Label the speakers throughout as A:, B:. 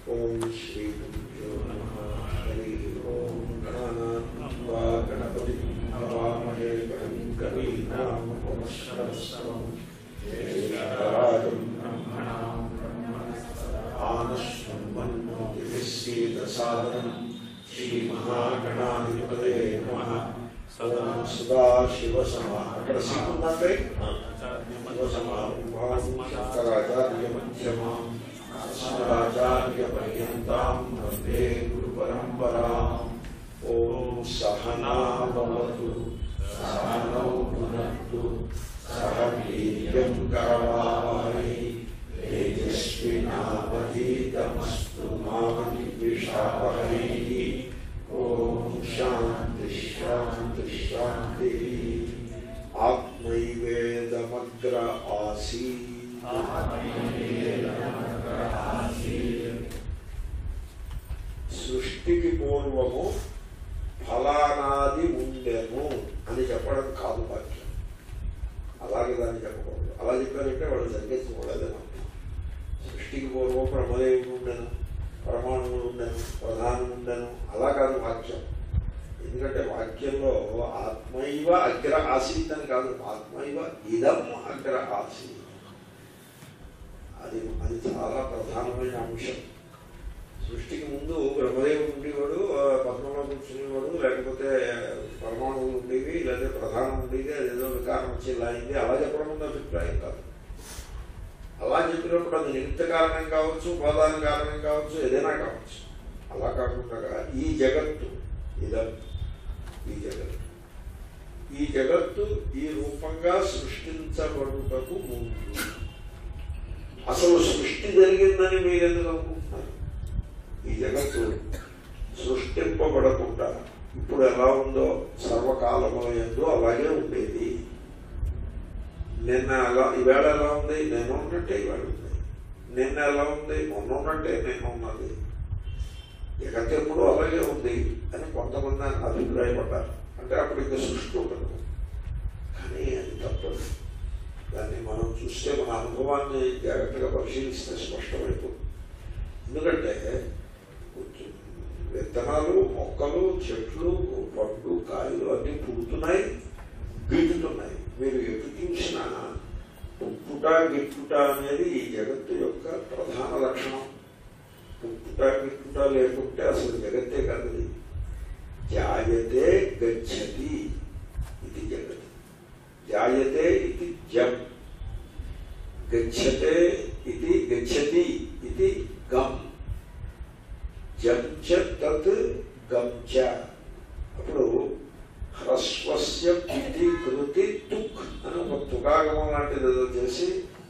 A: ఓం శ్రీ గురుభ్యో నమః హరి ఓం గణానాన్వా గణపతి హవామహే కవిం కవీనాం ఉపమశ్రవస్తవం జ్యేష్ఠరాజం బ్రహ్మణాం ఆనశ్వన్మన్మోతిభిస్సీదసాదనం శ్రీమహాగణాధిపతే నమః సదా సదా శివసమా అక్కడ సీకుందంటే శివసమారంభాం శంకరాచార్యమధ్యమాం అస్మదాచార్యపర్యంతాం వందే గురుపరంపరాం ఓం సహనాభవతు సహనౌ పునత్తు సహ వీర్యం కరవావహై తేజస్వినావధీతమస్తు మా విద్విషావహై ఓం శాంతి శాంతి శాంతి ఆత్మైవేదమగ్ర ఆసీ సృష్టికి పూర్వము ఫలానాది ఉండెను అని చెప్పడం కాదు వాక్యం అలాగే దాన్ని చెప్పకూడదు అలా చెప్పారంటే వాళ్ళు సరిగ్గించుకోలేదని అర్థం సృష్టికి పూర్వం బ్రహ్మదేవుడు ఉండను పరమాణువులు ఉండను ప్రధానం ఉండను అలా కాదు వాక్యం ఎందుకంటే వాక్యంలో ఆత్మైవ అగ్ర ఆసీత్ అని కాదు ఆత్మైవ ఇదం అగ్ర ఆసీత్ అది అది చాలా ప్రధానమైన అంశం సృష్టికి ముందు బ్రహ్మదేవుడు ఉండేవాడు ఆ పద్మంలో కూర్చునేవాడు లేకపోతే పరమాణువులు ఉండేవి లేదా ప్రధానం ఉండేది అదేదో వికారం వచ్చి ఇలా అయింది అలా చెప్పడం ఉంది అభిప్రాయం కాదు అలా చెప్పినప్పుడు అది నిమిత్త కారణం కావచ్చు ఉపాదాన కారణం కావచ్చు ఏదైనా కావచ్చు అలా కాకుండా ఈ జగత్తు ఇదం ఈ జగత్తు ఈ జగత్తు ఈ రూపంగా సృష్టించబడుటకు ముందు అసలు సృష్టి జరిగిందని మీరు ఎందుకు అనుకుంటున్నారు ఈ జగత్తు సృష్టింపబడకుండా ఇప్పుడు ఎలా ఉందో సర్వకాలముల ఎందు అలాగే ఉండేది నిన్న ఎలా ఈవేళ ఎలా ఉంది నేను ఉన్నట్టే ఈవేళ ఉంది నిన్న ఎలా ఉంది మొన్న ఉన్నట్టే నేను ఉన్నది జగత్ ఎప్పుడూ అలాగే ఉంది అని కొంతమంది అభిప్రాయపడ్డారు అంటే అప్పుడు ఇంకా సృష్టి ఉండదు కానీ అది తప్పదు దాన్ని మనం చూస్తే మన అనుభవాన్ని జాగ్రత్తగా పరిశీలిస్తే స్పష్టమైపోతుంది ఎందుకంటే విత్తనాలు మొక్కలు చెట్లు పండ్లు కాయలు అన్నీ పుడుతున్నాయి గిట్టుతున్నాయి మీరు ఎటు చూసినా పుట్టుట గిట్టుట అనేది ఈ జగత్తు యొక్క ప్రధాన లక్షణం పుట్టుట గిట్టుట లేకుంటే అసలు జగత్తే కాదు ఇది. జాయతే గచ్చతి ఇది జగత్ జాయతే ఇది జం గచ్చతే ఇది గచ్చతి ఇది గమ్ జం చ తత్ గం చ అప్పుడు హ్రస్వస్య పితి కృతి తుక్ అని ఒక తుకాగమం లాంటిది ఏదో చేసి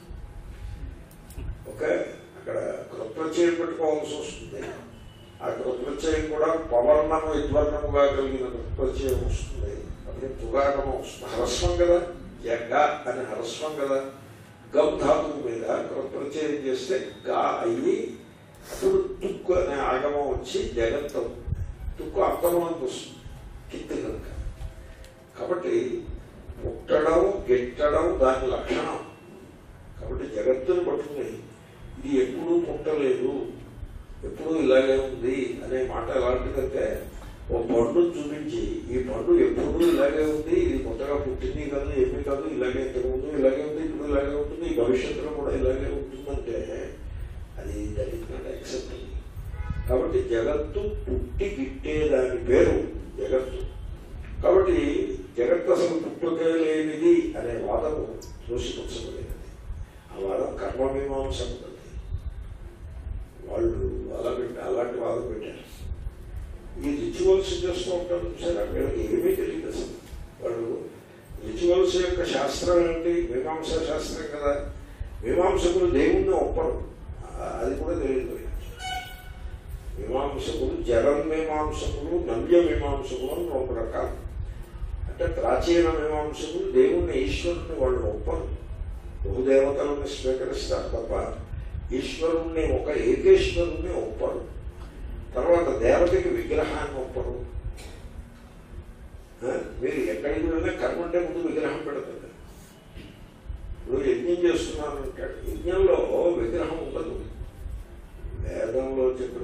A: ఓకే అక్కడ కృత్వచయం పెట్టుకోవాల్సి వస్తుంది ఆ కృత్వచయం కూడా పవర్ణము విద్వర్ణముగా కలిగిన కృత్వచయం వస్తుంది అప్పుడు తుగాగమం వస్తుంది హ్రస్వం కదా జగ అని హ్రస్వం కదా గమ్ ధాతువు మీద కృత్వచయం చేస్తే గా అయ్యి అప్పుడు తుక్కు అనే ఆగమం వచ్చి జగత్ అవుతుంది తుక్కు అంతమంది వస్తుంది కిత్తు కనుక కాబట్టి పుట్టడం గిట్టడం దాని లక్షణం కాబట్టి జగత్తుని పట్టుకుని ఇది ఎప్పుడూ పుట్టలేదు ఎప్పుడూ ఇలాగే ఉంది అనే మాట ఎలాంటిదంటే ఓ పండు చూపించి ఈ పండు ఎప్పుడూ ఇలాగే ఉంది ఇది కొత్తగా పుట్టింది కాదు ఏమీ కాదు ఇలాగే ఇంతకుముందు ఇలాగే ఉంది ఇప్పుడు ఇలాగే ఉంటుంది ఈ భవిష్యత్తులో కూడా ఇలాగే ఉంటుందంటే అది దట్ ఇస్ నాట్ యాక్సెప్టబుల్ కాబట్టి జగత్తు పుట్టి గిట్టే దాని పేరు జగత్తు కాబట్టి జగత్తు అసలు పుట్టుకే లేనిది అనే వాదము తోసిపుచ్చబడినది ఆ వాదం కర్మమీమాంస ఉన్నది వాళ్ళు అలా పెట్టి అలాంటి వాదం పెట్టారు ఈ రిచువల్స్ చేస్తూ ఉంటారు చూసారా వీళ్ళకి ఏమీ తెలియదు అసలు వాళ్ళు రిచువల్స్ యొక్క శాస్త్రం ఏంటి మీమాంస శాస్త్రం కదా మీమాంసకులు దేవుణ్ణి ఒప్పరు ఆ- అది కూడా తెలియదు వీళ్ళకి. మీమాంసకులు జగన్ మీమాంసకులు నవ్య మీమాంసకులు అని రెండు రకాలు అంటే ప్రాచీన మీమాంసకులు దేవుణ్ణి ఈశ్వరుని వాళ్ళు ఒప్పరు బహుదేవతలను స్వీకరిస్తారు తప్ప ఈశ్వరుణ్ణి ఒక ఏకేశ్వరుణ్ణి ఒప్పరు తర్వాత దేవతకి విగ్రహాన్ని ఒప్పరు ఆ, మీరు ఎక్కడికి వెళ్ళినా కర్మ అంటే ముందు విగ్రహం పెడతారు ఇప్పుడు యజ్ఞం చేస్తున్నాను అంటాడు యజ్ఞంలో విగ్రహం ఉండదు వేదంలో చెప్పిన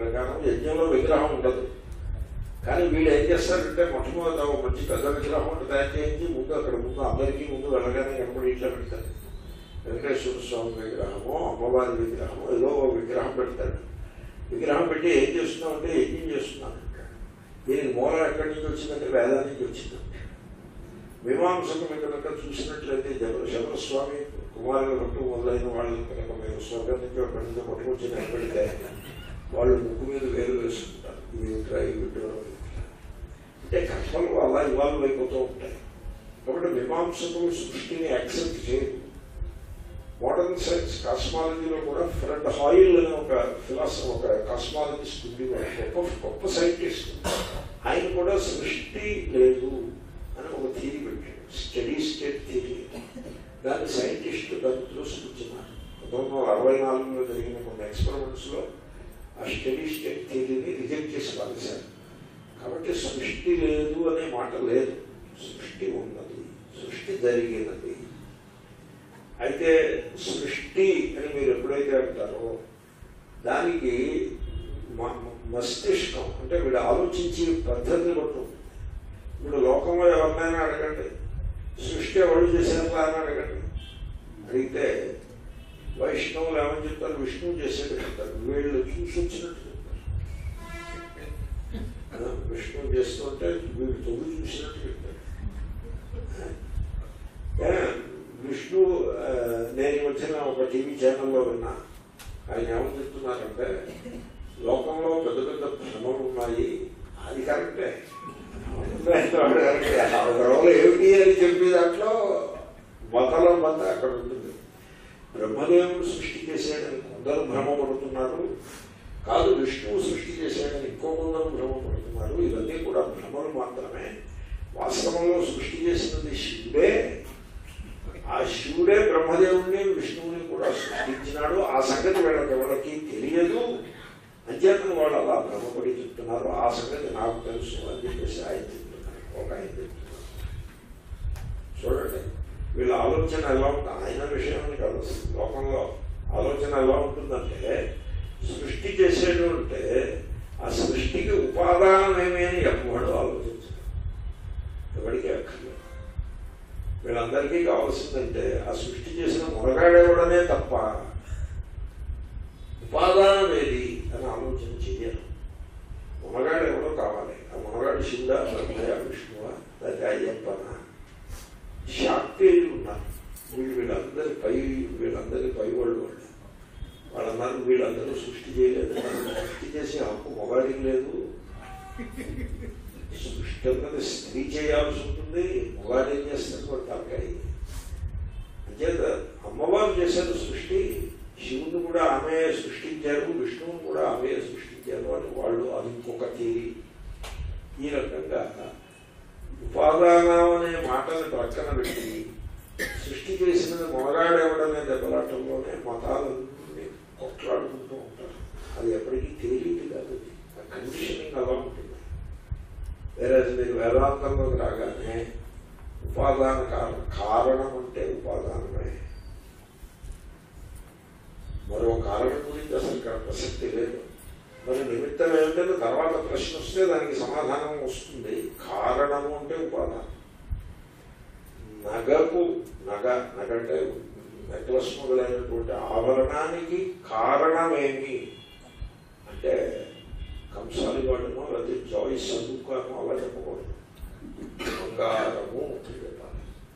A: ప్రకారం యజ్ఞంలో విగ్రహం ఉండదు కానీ వీళ్ళు ఏం చేస్తారంటే మొట్టమొదట ఒక మంచి పెద్ద విగ్రహం ఒకటి తయారు చేయించి ముందు అక్కడ ముందు అందరికీ ముందు వెళ్ళగానే కనబడి ఇట్లా పెడతారు వెంకటేశ్వర స్వామి విగ్రహమో అమ్మవారి విగ్రహమో ఏదో ఒక విగ్రహం పెడతాడు విగ్రహం పెట్టి ఏం చేస్తున్నావు అంటే యజ్ఞం చేస్తున్నాను దీనికి మూలం ఎక్కడి నుంచి వచ్చిందంటే వేదా నుంచి వచ్చిందంటే మీమాంసకులు కనుక చూసినట్లయితే జగ శబరస్వామి కుమారుల భట్టు మొదలైన వాళ్ళని కనుక మేము స్వర్గం నుంచి అక్కడి నుంచి పట్టుకొచ్చిన పెడితే వాళ్ళు ముక్కు మీద వేలు వేసుకుంటారు ఇవి విగ్రహ ఈ విగ్రహం అంటే కర్మలు అలా ఇవాల్వ్ అయిపోతూ ఉంటాయి కాబట్టి మీమాంసకులు సృష్టిని యాక్సెప్ట్ చేయదు మోడర్న్ సైన్స్ కాస్మాలజీలో కూడా ఫ్రెడ్ హాయిల్ అనే ఒక ఫిలాసఫీ ఒక కాస్మాలజిస్ట్ ఉంది గొప్ప గొప్ప సైంటిస్ట్ ఆయన కూడా సృష్టి లేదు అని ఒక థీరీ పెట్టాడు స్టడీ స్టేట్ థీరీ దాన్ని సైంటిస్టు దాన్ని త్రోసుకొచ్చినారు పంతొమ్మిది వందల అరవై నాలుగులో జరిగిన కొన్ని ఎక్స్పెరిమెంట్స్లో ఆ స్టడీ స్టేట్ థీరీని రిజెక్ట్ చేసి పారేశారు కాబట్టి సృష్టి లేదు అనే మాట లేదు సృష్టి ఉన్నది సృష్టి జరిగినది అయితే సృష్టి అని మీరు ఎప్పుడైతే అంటారో దానికి మ- మస్తిష్కం అంటే వీడు ఆలోచించే పద్ధతిని బట్టి ఉంటుంది ఇప్పుడు లోకంలో ఎవరినైనా అడగండి సృష్టి ఎవరు చేశారా అని అడగండి అడిగితే వైష్ణవులు ఏమని చెప్తారు విష్ణువు చేసేది చెప్తారు వీళ్ళు చూసి వచ్చినట్టు చెప్తారు ఆ, విష్ణువు చేస్తుంటే వీళ్ళు తొమ్మిది చూసినట్టు చెప్తారు ఏ, విష్ణు ఆ, నేను ఈ మధ్యన ఒక టీవీ ఛానల్లో విన్నా ఆయన ఏమని చెప్తున్నారంటే లోకంలో పెద్ద పెద్ద భ్రమలు ఉన్నాయి అది కరెక్టే వాడు కరెక్టే ఆ భ్రమలు ఏమిటి అని చెప్పి దాంట్లో మతల మత అక్కడ ఉంటుంది బ్రహ్మదేవుడు సృష్టి చేశాడని కొందరు భ్రమపడుతున్నారు కాదు విష్ణువు సృష్టి చేశాడని ఇంకో కొందరు భ్రమపడుతున్నారు ఇవన్నీ కూడా భ్రమలు మాత్రమే వాస్తవంలో సృష్టి చేసినది శివుడే ఆ శివుడే బ్రహ్మదేవుడిని విష్ణువుని కూడా సృష్టించినాడు ఆ సంగతి వీళ్ళకి ఎవరికి తెలియదు అంచేతను వాళ్ళు అలా భ్రమపడి చెప్తున్నారు ఆ సంగతి నాకు తెలుసు అని చెప్పేసి ఆయన చెప్తున్నారు ఒక ఆయన చెప్తున్నారు చూడండి వీళ్ళ ఆలోచన ఎలా ఉంటుంది ఆయన విషయం అని కాదు అసలు. లోకంలో ఆలోచన ఎలా ఉంటుందంటే సృష్టి చేసేడు అంటే ఆ సృష్టికి ఉపాదానం ఏమి అని ఎవ్వడు ఆలోచించారు ఎవరికి అక్కర్లేదు వీళ్ళందరికీ కావాల్సిందంటే ఆ సృష్టి చేసిన మునగాడేవాడనే తప్ప ఉపాదానం ఏది అని ఆలోచన చెయ్యరు మునగాడు ఎవడో కావాలి ఆ మునగాడు శివుడా బ్రహ్మయ విష్ణువా లేకపోతే అయ్యప్పన శాక్తేయులు ఉన్నారు వీళ్ళు వీళ్ళందరి పై వీళ్ళందరి పై వాళ్ళు వాళ్ళు వాళ్ళందరూ వీళ్ళందరూ సృష్టి చేయలేదు సృష్టి చేసే హక్కు మొగాడికి లేదు సృష్టి అన్నది స్త్రీ చేయాల్సి ఉంటుంది మొగాడు ఏం చేస్తారు వాడు తలకాయ అంచేత అమ్మవారు చేశారు సృష్టి శివుని కూడా ఆమె సృష్టించారు విష్ణువుని కూడా ఆమె సృష్టించారు అని వాళ్ళు అది ఇంకొక తీరి ఈ రకంగా ఉపాదానం అనే మాటని ప్రక్కన పెట్టి సృష్టి చేసినది మొనగాడేవడనే దెబ్బలాటంలోనే మతాలన్నీ కొట్లాడుకుంటూ ఉంటారు అది ఎప్పటికీ తేలిక కాదు అది. ఆ కండిషనింగ్ అలా ఉంటుంది వేరే మీరు వేదాంతంలోకి రాగానే ఉపాదాన కారణం కారణం అంటే ఉపాదానమే మరో కారణం గురించి అసలు ఇక్కడ ప్రసక్తి లేదు మరి నిమిత్తం ఏమిటంటే తర్వాత ప్రశ్న వస్తే దానికి సమాధానం వస్తుంది కారణము అంటే ఉపాదానం నగకు నగ నగ అంటే నెక్లెస్ మొదలైనటువంటి ఆభరణానికి కారణమేమి అంటే కంసాలి వాడనో లేకపోతే జాయిస్ చదువుకోనో అలా చెప్పకూడదు బంగారము అని చెప్పాలి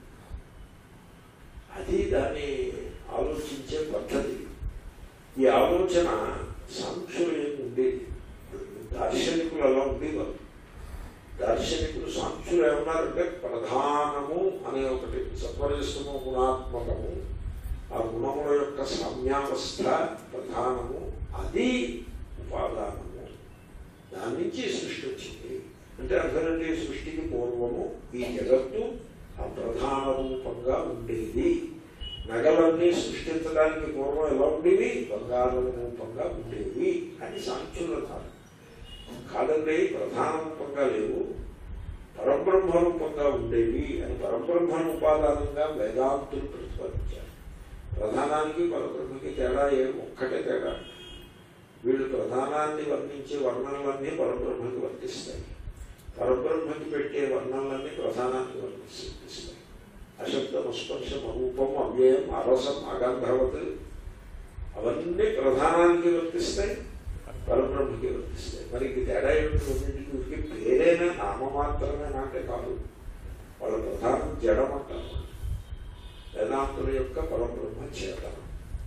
A: అది దాన్ని ఆలోచించే పద్ధతి ఈ ఆలోచన సాంఖ్యులు ఏమి ఉండేది దార్శనికులు అలా ఉండేవారు దార్శనికులు సాంఖ్యులు ఏమన్నారంటే ప్రధానము అనే ఒకటి సత్వరజస్తము గుణాత్మకము ఆ గుణముల యొక్క సామ్యావస్థ ప్రధానము అది ఉపాదానము దాని నుంచి సృష్టి వచ్చింది అంటే అర్థమంటే సృష్టికి పూర్వము ఈ జగత్తు ఆ ప్రధాన రూపంగా ఉండేది నగలన్నీ సృష్టించడానికి పూర్వం ఎలా ఉండేవి బంగారం రూపంగా ఉండేవి అని సాంఖ్యులు కాదు కాదండి ప్రధాన రూపంగా లేవు పరబ్రహ్మ రూపంగా ఉండేవి అని పరబ్రహ్మ ఉపాదానంగా వేదాంతులు ప్రతిపాదించారు ప్రధానానికి పరబ్రహ్మకి తేడా ఏ ఒక్కటే తేడా వీళ్ళు ప్రధానాన్ని వర్ణించే వర్ణనలన్నీ పరబ్రహ్మకి వర్తిస్తాయి పరబ్రహ్మకి పెట్టే వర్ణనలన్నీ ప్రధానాన్ని వర్తిస్తాయి అశబ్దం స్పర్శం రూపం అవ్యయం అరసం అగంధవత్ అవన్నీ ప్రధానానికి వర్తిస్తాయి పరబ్రహ్మకి వర్తిస్తాయి మరి ఇది తేడా ఏమిటి రెండింటికి ఉరికి పేరైనా నామమాత్రమే నాటే కాదు వాళ్ళ ప్రధానం జడం అంటారు వేదాంతుల యొక్క పరబ్రహ్మ చేతనం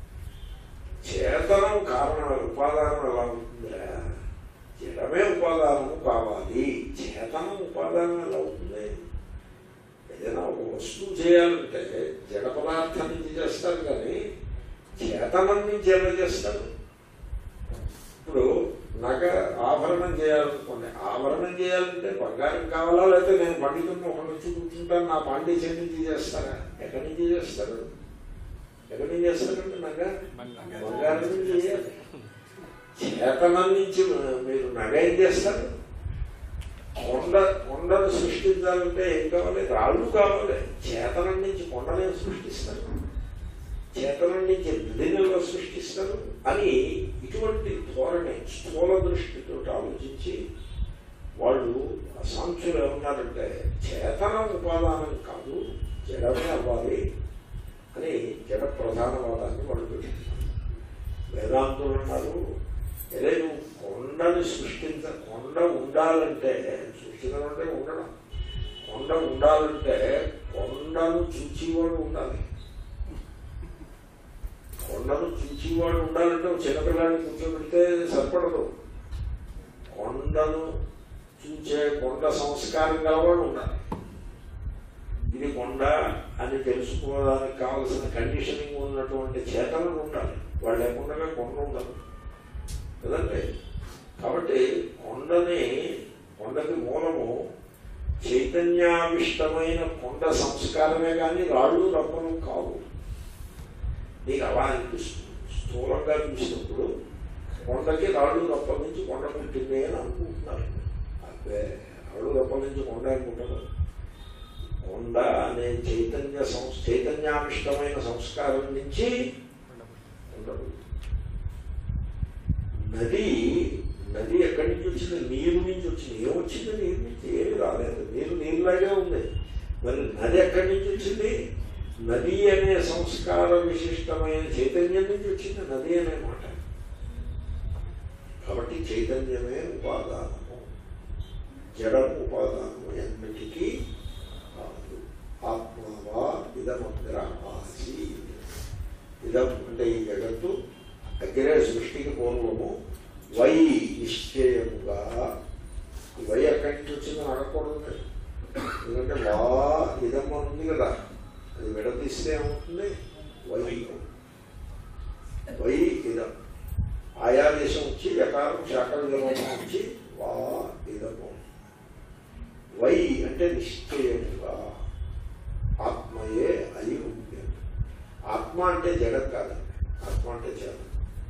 A: చేతనం కారణం ఉపాదానం ఎలా ఉంటుందా జడమే ఉపాదానము కావాలి చేతనం ఉపాదానం ఎలా అవుతుంది ఏదైనా ఒక వస్తువు చేయాలంటే జడ పదార్థం నుంచి చేస్తారు కానీ చేతనం నుంచి ఎలా చేస్తారు ఇప్పుడు నగ ఆభరణం చేయాలనుకోండి ఆభరణం చేయాలంటే బంగారం కావాలా లేకపోతే నేను పండితుడిని ఒక నుంచి కూర్చుంటాను నా పాండిత్యం నుంచి చేస్తారా ఎక్కడి నుంచి చేస్తారు ఎక్కడి నుంచి చేస్తారంటే నగ బంగారం నుంచి చేయాలి చేతనం నుంచి మీరు నగ ఏం చేస్తారు కొండ కొండను సృష్టించాలంటే ఏం కావాలి రాళ్ళు కావాలి చేతనం నుంచి కొండనే సృష్టిస్తారు చేతనం నుంచి నదినిలో సృష్టిస్తారు అని ఇటువంటి ధోరణి స్థూల దృష్టితో ఆలోచించి వాళ్ళు సాంఖ్యులు ఏమన్నారంటే చేతనం ఉపాదానం కాదు జడమే అవ్వాలి అని జడ ప్రధానవాదాన్ని వాళ్ళు పెట్టుకున్నారు వేదాంతులు అన్నారు అదే నువ్వు కొండని సృష్టించ కొండ ఉండాలంటే సృష్టించడం అంటే ఉండడం కొండ ఉండాలంటే కొండను చూచేవాడు ఉండాలి కొండను చూచేవాడు ఉండాలంటే ఒక చిన్నపిల్లాన్ని కూర్చోబెడితే సరిపడదు కొండను చూచే కొండ సంస్కారం గలవాడు ఉండాలి ఇది కొండ అని తెలుసుకోవడానికి కావలసిన కండిషనింగ్ ఉన్నటువంటి చేతనలు ఉండాలి వాళ్ళు లేకుండా కొండ ఉండదు కదండి కాబట్టి కొండని కొండకి మూలము చైతన్యావిష్టమైన కొండ సంస్కారమే కానీ రాళ్ళు రప్పలు కావు నీకు అలా అనిపిస్తుంది స్థూలంగా చూసినప్పుడు కొండకి రాళ్ళు రప్పల నుంచి కొండ పుట్టింది అని అనుకుంటున్నారు అదే రాళ్ళు రప్పల నుంచి కొండ అనుకుంటారు కొండ అనే చైతన్య సంస్ చైతన్యావిష్టమైన సంస్కారం నుంచి ఉండదు నది నది ఎక్కడి నుంచి వచ్చింది నీరు నుంచి వచ్చింది ఏమొచ్చింది నీరు నుంచి ఏమి రాలేదు నీరు నీరులాగే ఉంది మరి నది ఎక్కడి నుంచి వచ్చింది నది అనే సంస్కార విశిష్టమైన చైతన్యం నుంచి వచ్చింది నది అనే మాట కాబట్టి చైతన్యమే ఉపాదానము జడం ఉపాదానము ఎన్నిటికీ కాదు ఆత్మవా ఇదమగ్ర ఆసి ఇదం అంటే ఈ జగత్తు అగ్రే సృష్టికి పూర్వము వై నిశ్చయముగా ఈ వై ఎక్కడి నుంచి వచ్చిందని అడగకూడదు ఎందుకంటే వా ఇదమ్మ ఉంది కదా అది విడదీస్తే ఏమవుతుంది వై వై ఇదం ఆయా దేశం వచ్చి యకారం శాఖల విలోమం వచ్చి వా ఇదము వై అంటే నిశ్చయముగా ఆత్మయే అయి ఉంది ఆత్మ అంటే జగత్ కాదండి ఆత్మ అంటే జగత్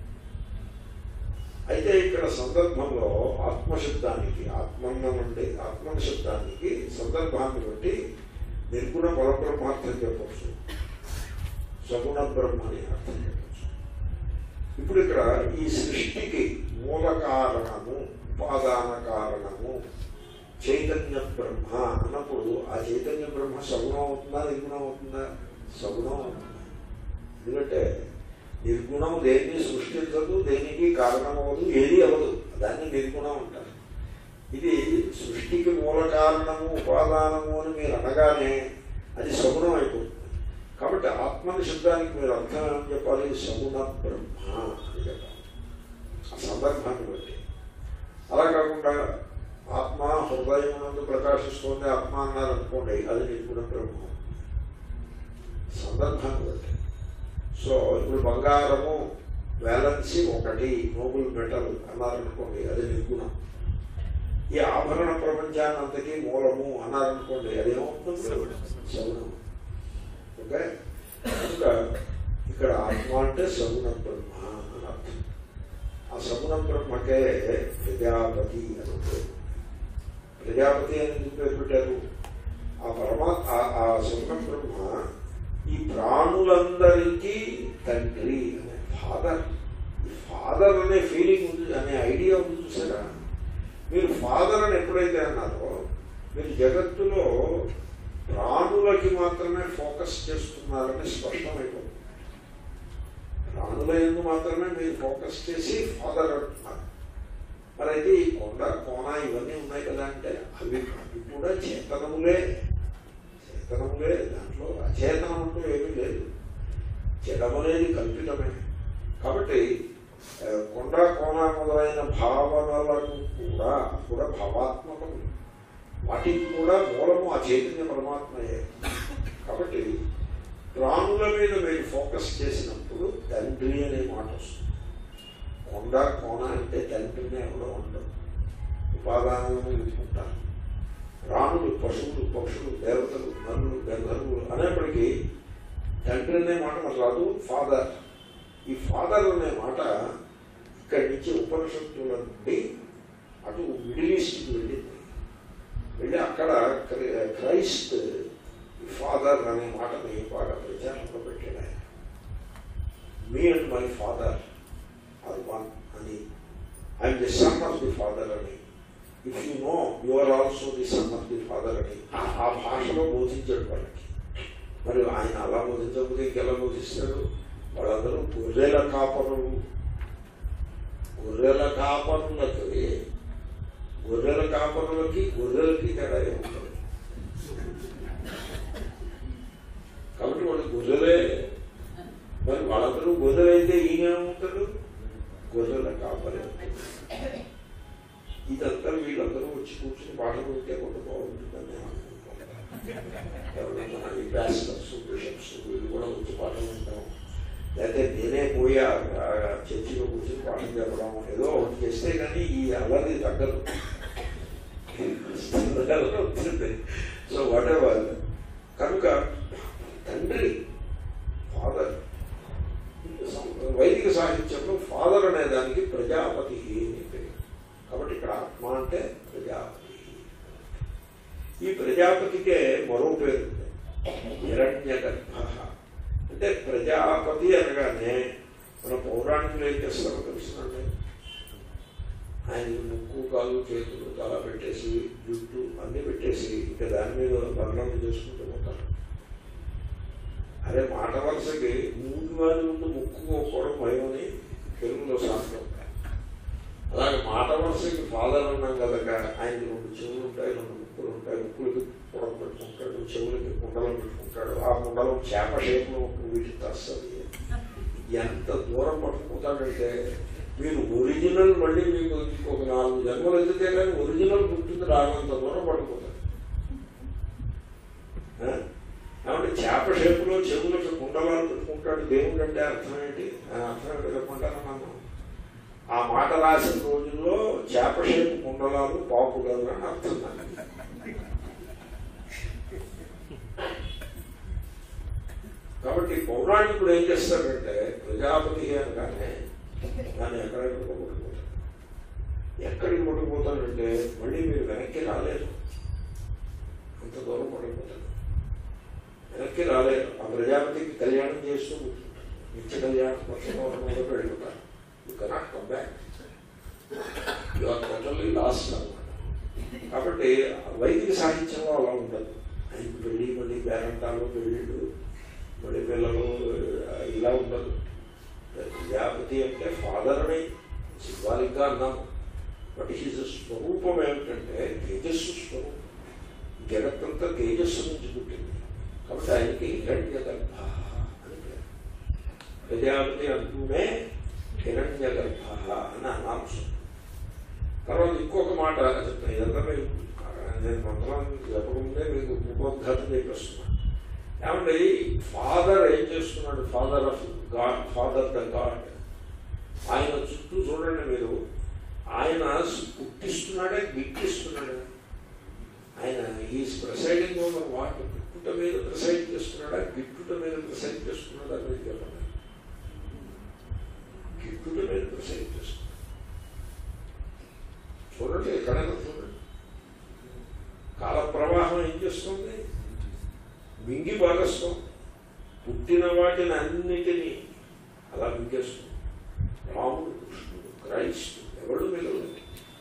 A: అయితే ఇక్కడ సందర్భంలో ఆత్మశబ్దానికి ఆత్మన్న నుండి ఆత్మ శబ్దానికి సందర్భాన్ని బట్టి నిర్గుణ పరబ్రహ్మార్థం చెప్పవచ్చు సగుణ బ్రహ్మ అని అర్థం చెప్పవచ్చు ఇప్పుడు ఇక్కడ ఈ సృష్టికి మూల కారణము ఉపాదాన కారణము చైతన్య బ్రహ్మ అన్నప్పుడు ఆ చైతన్య బ్రహ్మ సగుణం అవుతుందా నిర్గుణం అవుతుందా సగుణం అవుతుందా ఎందుకంటే నిర్గుణం దేన్ని సృష్టించదు దేనికి కారణమవదు ఏది అవ్వదు దాన్ని నిర్గుణం అంటారు ఇది సృష్టికి మూల కారణము ఉపాదానము అని మీరు అనగానే అది సగుణం అయిపోతుంది కాబట్టి ఆత్మని శబ్దానికి మీరు అర్థం ఏమని చెప్పాలి సగుణ బ్రహ్మ అని చెప్పాలి ఆ సందర్భాన్ని బట్టి అలా కాకుండా ఆత్మ హృదయం నందు ప్రకాశిస్తుంది ఆత్మ అన్నారు అనుకోండి అది నిర్గుణ బ్రహ్మ సందర్భాన్ని బట్టి సో ఇప్పుడు బంగారము బ్యాలెన్సీ ఒకటి నోబుల్ మెటల్ అన్నారనుకోండి అది నిర్గుణం ఈ ఆభరణ ప్రపంచాన్ని అంతకీ మూలము అన్నారనుకోండి అదేమవుతుంది సగుణం ఓకే కనుక ఇక్కడ ఆత్మ అంటే సగుణ బ్రహ్మ అని అర్థం ఆ సగుణ బ్రహ్మకే ప్రజాపతి అని పేరు ప్రజాపతి అని ఎందుకు పేరు పెట్టారు ఆ పరమా ఆ- ఆ సగుణ బ్రహ్మ ఈ ప్రాణులందరికీ తండ్రి అనే ఫాదర్ ఈ ఫాదర్ అనే ఫీలింగ్ ఉంది అనే ఐడియా ఉంది చూసారా మీరు ఫాదర్ అని ఎప్పుడైతే అన్నారో మీరు జగత్తులో ప్రాణులకి మాత్రమే ఫోకస్ చేస్తున్నారని స్పష్టమైపోతుంది ప్రాణుల ఎందు మాత్రమే మీరు ఫోకస్ చేసి ఫాదర్ అంటున్నారు మరి అయితే ఈ కొండ కోన ఇవన్నీ ఉన్నాయి కదా అంటే అవి అవి కూడా చేతనములే చేతనములే దాంట్లో అచేతనం అంటూ ఏమీ లేదు జడమనేది కల్పితమే కాబట్టి ఆ, కొండ కోన మొదలైన భావనలకు కూడా కూడా భావాత్మకం వాటికి కూడా మూలము ఆ చైతన్య పరమాత్మయే కాబట్టి ప్రాణుల మీద మీరు ఫోకస్ చేసినప్పుడు తండ్రి అనే మాట వస్తుంది కొండ కోన అంటే తండ్రిని ఎవరో ఉండదు ఉపాదానాలను ఎదుర్కొంటారు ప్రాణులు పశువులు పక్షులు దేవతలు నరులు గంధర్వులు అనేప్పటికీ తండ్రి అనే మాట మనకు రాదు ఫాదర్ ఈ ఫాదర్ అనే మాట ఇక్కడి నుంచి ఉపనిషత్తుల నుండి అటు మిడిల్ ఈస్ట్కి వెళ్ళింది వెళ్ళి అక్కడ క్రై- క్రైస్ట్ ఈ ఫాదర్ అనే మాటని బాగా ప్రచారంలో పెట్టాడు ఆయన me and my father are one అని I'm the son of the father అని if you know you are also the son of the father అని ఆ- ఆ భాషలో బోధించాడు వాళ్ళకి మరి ఆయన అలా బోధించకపోతే ఇంకెలా బోధిస్తాడు వాళ్ళందరూ గొర్రెల కాపరులు గొర్రెల కాపరులకి గొర్రెల కాపరులకి గొర్రెలకి తేడా ఏముంటుంది కాబట్టి వాళ్ళు గొర్రెలే మరి వాళ్ళందరూ గొర్రెలైతే ఈయనేముంటాడు గొర్రెల కాపరి ఇదంతా వీళ్ళందరూ వచ్చి కూర్చుని పాటలు ఉంటే కొంత బాగుంటుందని నేను అనుకుంటున్నాను ఎవరైనా ఈ బ్యాచిలర్స్ బిషప్స్ వీళ్ళు కూడా వచ్చి పాటలు వింటాం లేకపోతే నేనే పోయి ఆ ఆ చర్చిలో కూర్చొని పాఠం చెప్పడం ఏదో ఒకటి చేస్తే కానీ ఈ అల్లరి తగ్గదు ఉంటుంది సో వాట్ ఎవర్ కనుక తండ్రి ఫాదర్ వైదిక సాహిత్యంలో ఫాదర్ అనే దానికి ప్రజాపతి అని పేరు కాబట్టి ఇక్కడ ఆత్మ అంటే ప్రజాపతి ఈ ప్రజాపతికే మరో పేరు ఉంది హిరణ్య గర్భ అంటే ప్రజాపతి అనగానే మన పౌరాణికులు ఏం చేస్తారో తెలుసునండి ఆయన ముక్కు కాలు చేతులు తల పెట్టేసి జుట్టు అన్ని పెట్టేసి ఇంకా దాని మీద వర్ణన చేసుకుంటూ పోతారు అదే మాట వరుసకి మూడు వారి ముందు ముక్కుకోకపోవడం భయమని తెలుగులో సాంతం అలాగే మాట వరుసకి ఫాదర్ అన్నాం కనుక ఆయనకి రెండు చెవులు ఉంటాయి రెండు ముక్కులు ఉంటాయి ముక్కులకి పొడం పెట్టుకుంటాడు చెవులకి కుండలం పెట్టుకుంటాడు ఆ కుండలం చేప షేపులో వీటికి వస్తుంది ఎంత దూరం పట్టుకుంటాడంటే మీరు ఒరిజినల్ మళ్ళీ మీకు ఇంకొక నాలుగు జన్మలు ఎదిగితే కానీ ఒరిజినల్ గుర్తుంది రానంత దూరం పట్టుకుంటాడు ఆ? కాబట్టి చేప షేపులో చెవులకు కుండలాలు పెట్టుకుంటాడు దేవుడు అంటే అర్థం ఏంటి ఆయన అర్థం ఏంటి చెప్పంటారా మనం ఆ మాట రాసిన రోజుల్లో చేప షేపు కుండలాలు పాపులరు అని అర్థం దానికి. కాబట్టి పౌరాణికుడు ఏం చేస్తాడంటే ప్రజాపతి అనగానే దాన్ని ఎక్కడికి పట్టుకుపోతాడు ఎక్కడికి పట్టుకుపోతాడంటే మళ్ళీ మీరు వెనక్కి రాలేరు అంత దూరం పడిపోతాడు వెనక్కి రాలేరు ఆ ప్రజాపతికి కళ్యాణం చేస్తూ కూర్చుంటాడు నిత్య కళ్యాణం పక్షంలో వెళ్ళిపోతారు you cannot come back you are totally lost అనమాట కాబట్టి వైదిక సాహిత్యంలో అలా ఉండదు ఆయనకు పెళ్ళి మళ్ళీ పేరంటాలు పెళ్ళిళ్ళు మళ్ళీ పిల్లలు ఆ, ఇలా ఉండదు ప్రజాపతి అంటే ఫాదర్ అని సింబాలిక్గా అన్నాము బట్ హిజ్ స్వరూపం ఏమిటంటే తేజస్సు స్వరూపం జగత్తంతా తేజస్సు నుంచి పుట్టింది కాబట్టి ఆయనకి హిరణ్య గర్భ అని పేరు ప్రజాపతి అంటూనే హిరణ్య గర్భ అని అనాంశం తర్వాత ఇంకొక మాట చెప్తాను ఇదంతా మీరు నేను మంత్రం చెప్పకముందే మీకు ఉపోద్ఘాతం చెప్పేస్తున్నాను ఏమండి ఫాదర్ ఏం చేస్తున్నాడు father of God father the God ఆయన చుట్టూ చూడండి మీరు ఆయన పుట్టిస్తున్నాడే గిట్టిస్తున్నాడే ఆయన ఈజ్ ప్రెసైడింగ్ ఓవర్ వాట్ గిట్టుట మీద ప్రెసైడ్ చేస్తున్నాడా గిట్టుట మీద ప్రెసైడ్ చేస్తున్నాడా అనేది చెప్పండి గిట్టుట మీద ప్రెసైడ్ చేస్తున్నాడు చూడండి ఎక్కడైనా చూడండి కాల ప్రవాహం ఏం చేస్తుంది మింగి భాగస్వం పుట్టిన వాటిని అన్నిటినీ అలా మింగేస్తుంది రాముడు కృష్ణుడు క్రైస్తు ఎవళ్ళు మిగలలేదు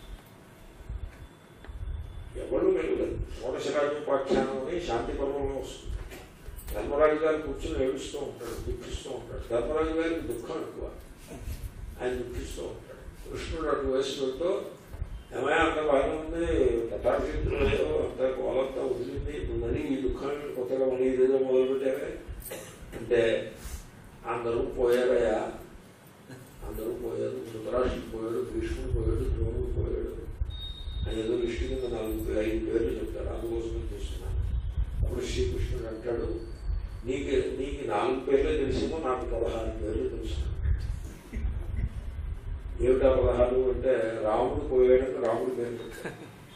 A: ఎవళ్ళు మిగలలేదు షోడశరాజోపాఖ్యానం అని శాంతి పర్వంలో వస్తుంది ధర్మరాజు గారు కూర్చొని ఏడుస్తూ ఉంటాడు దుఃఖిస్తూ ఉంటాడు ధర్మరాజు గారికి దుఃఖం ఎక్కువ ఆయన దుఃఖిస్తూ ఉంటాడు కృష్ణుడు అటు వయసులతో ఏమైనా అంత బాగా ఉంది తథాక్షితులు ఏదో అంత కోలంతా వదిలింది ఇప్పుడు మళ్ళీ ఈ దుఃఖాన్ని కొత్తగా మళ్ళీ ఇదేదో మొదలుపెట్టారే అంటే అందరూ పోయారయ్యా అందరూ పోయారు ధృతరాష్ట్రుడు పోయాడు భీష్ముడు పోయాడు ద్రోణుడు పోయాడు అని ఏదో లిస్టు కింద నాలుగు ఐదు పేర్లు చెప్తారు అందుకోసమే చూస్తున్నాను అప్పుడు శ్రీకృష్ణుడు అంటాడు నీకు నీకు నాలుగు పేర్లే తెలిసేమో నాకు పదహారు పేర్లు తెలుసు ఏమిటా పదహారు అంటే రాముడు పోయాడని రాముడు పేరు పెట్టాడు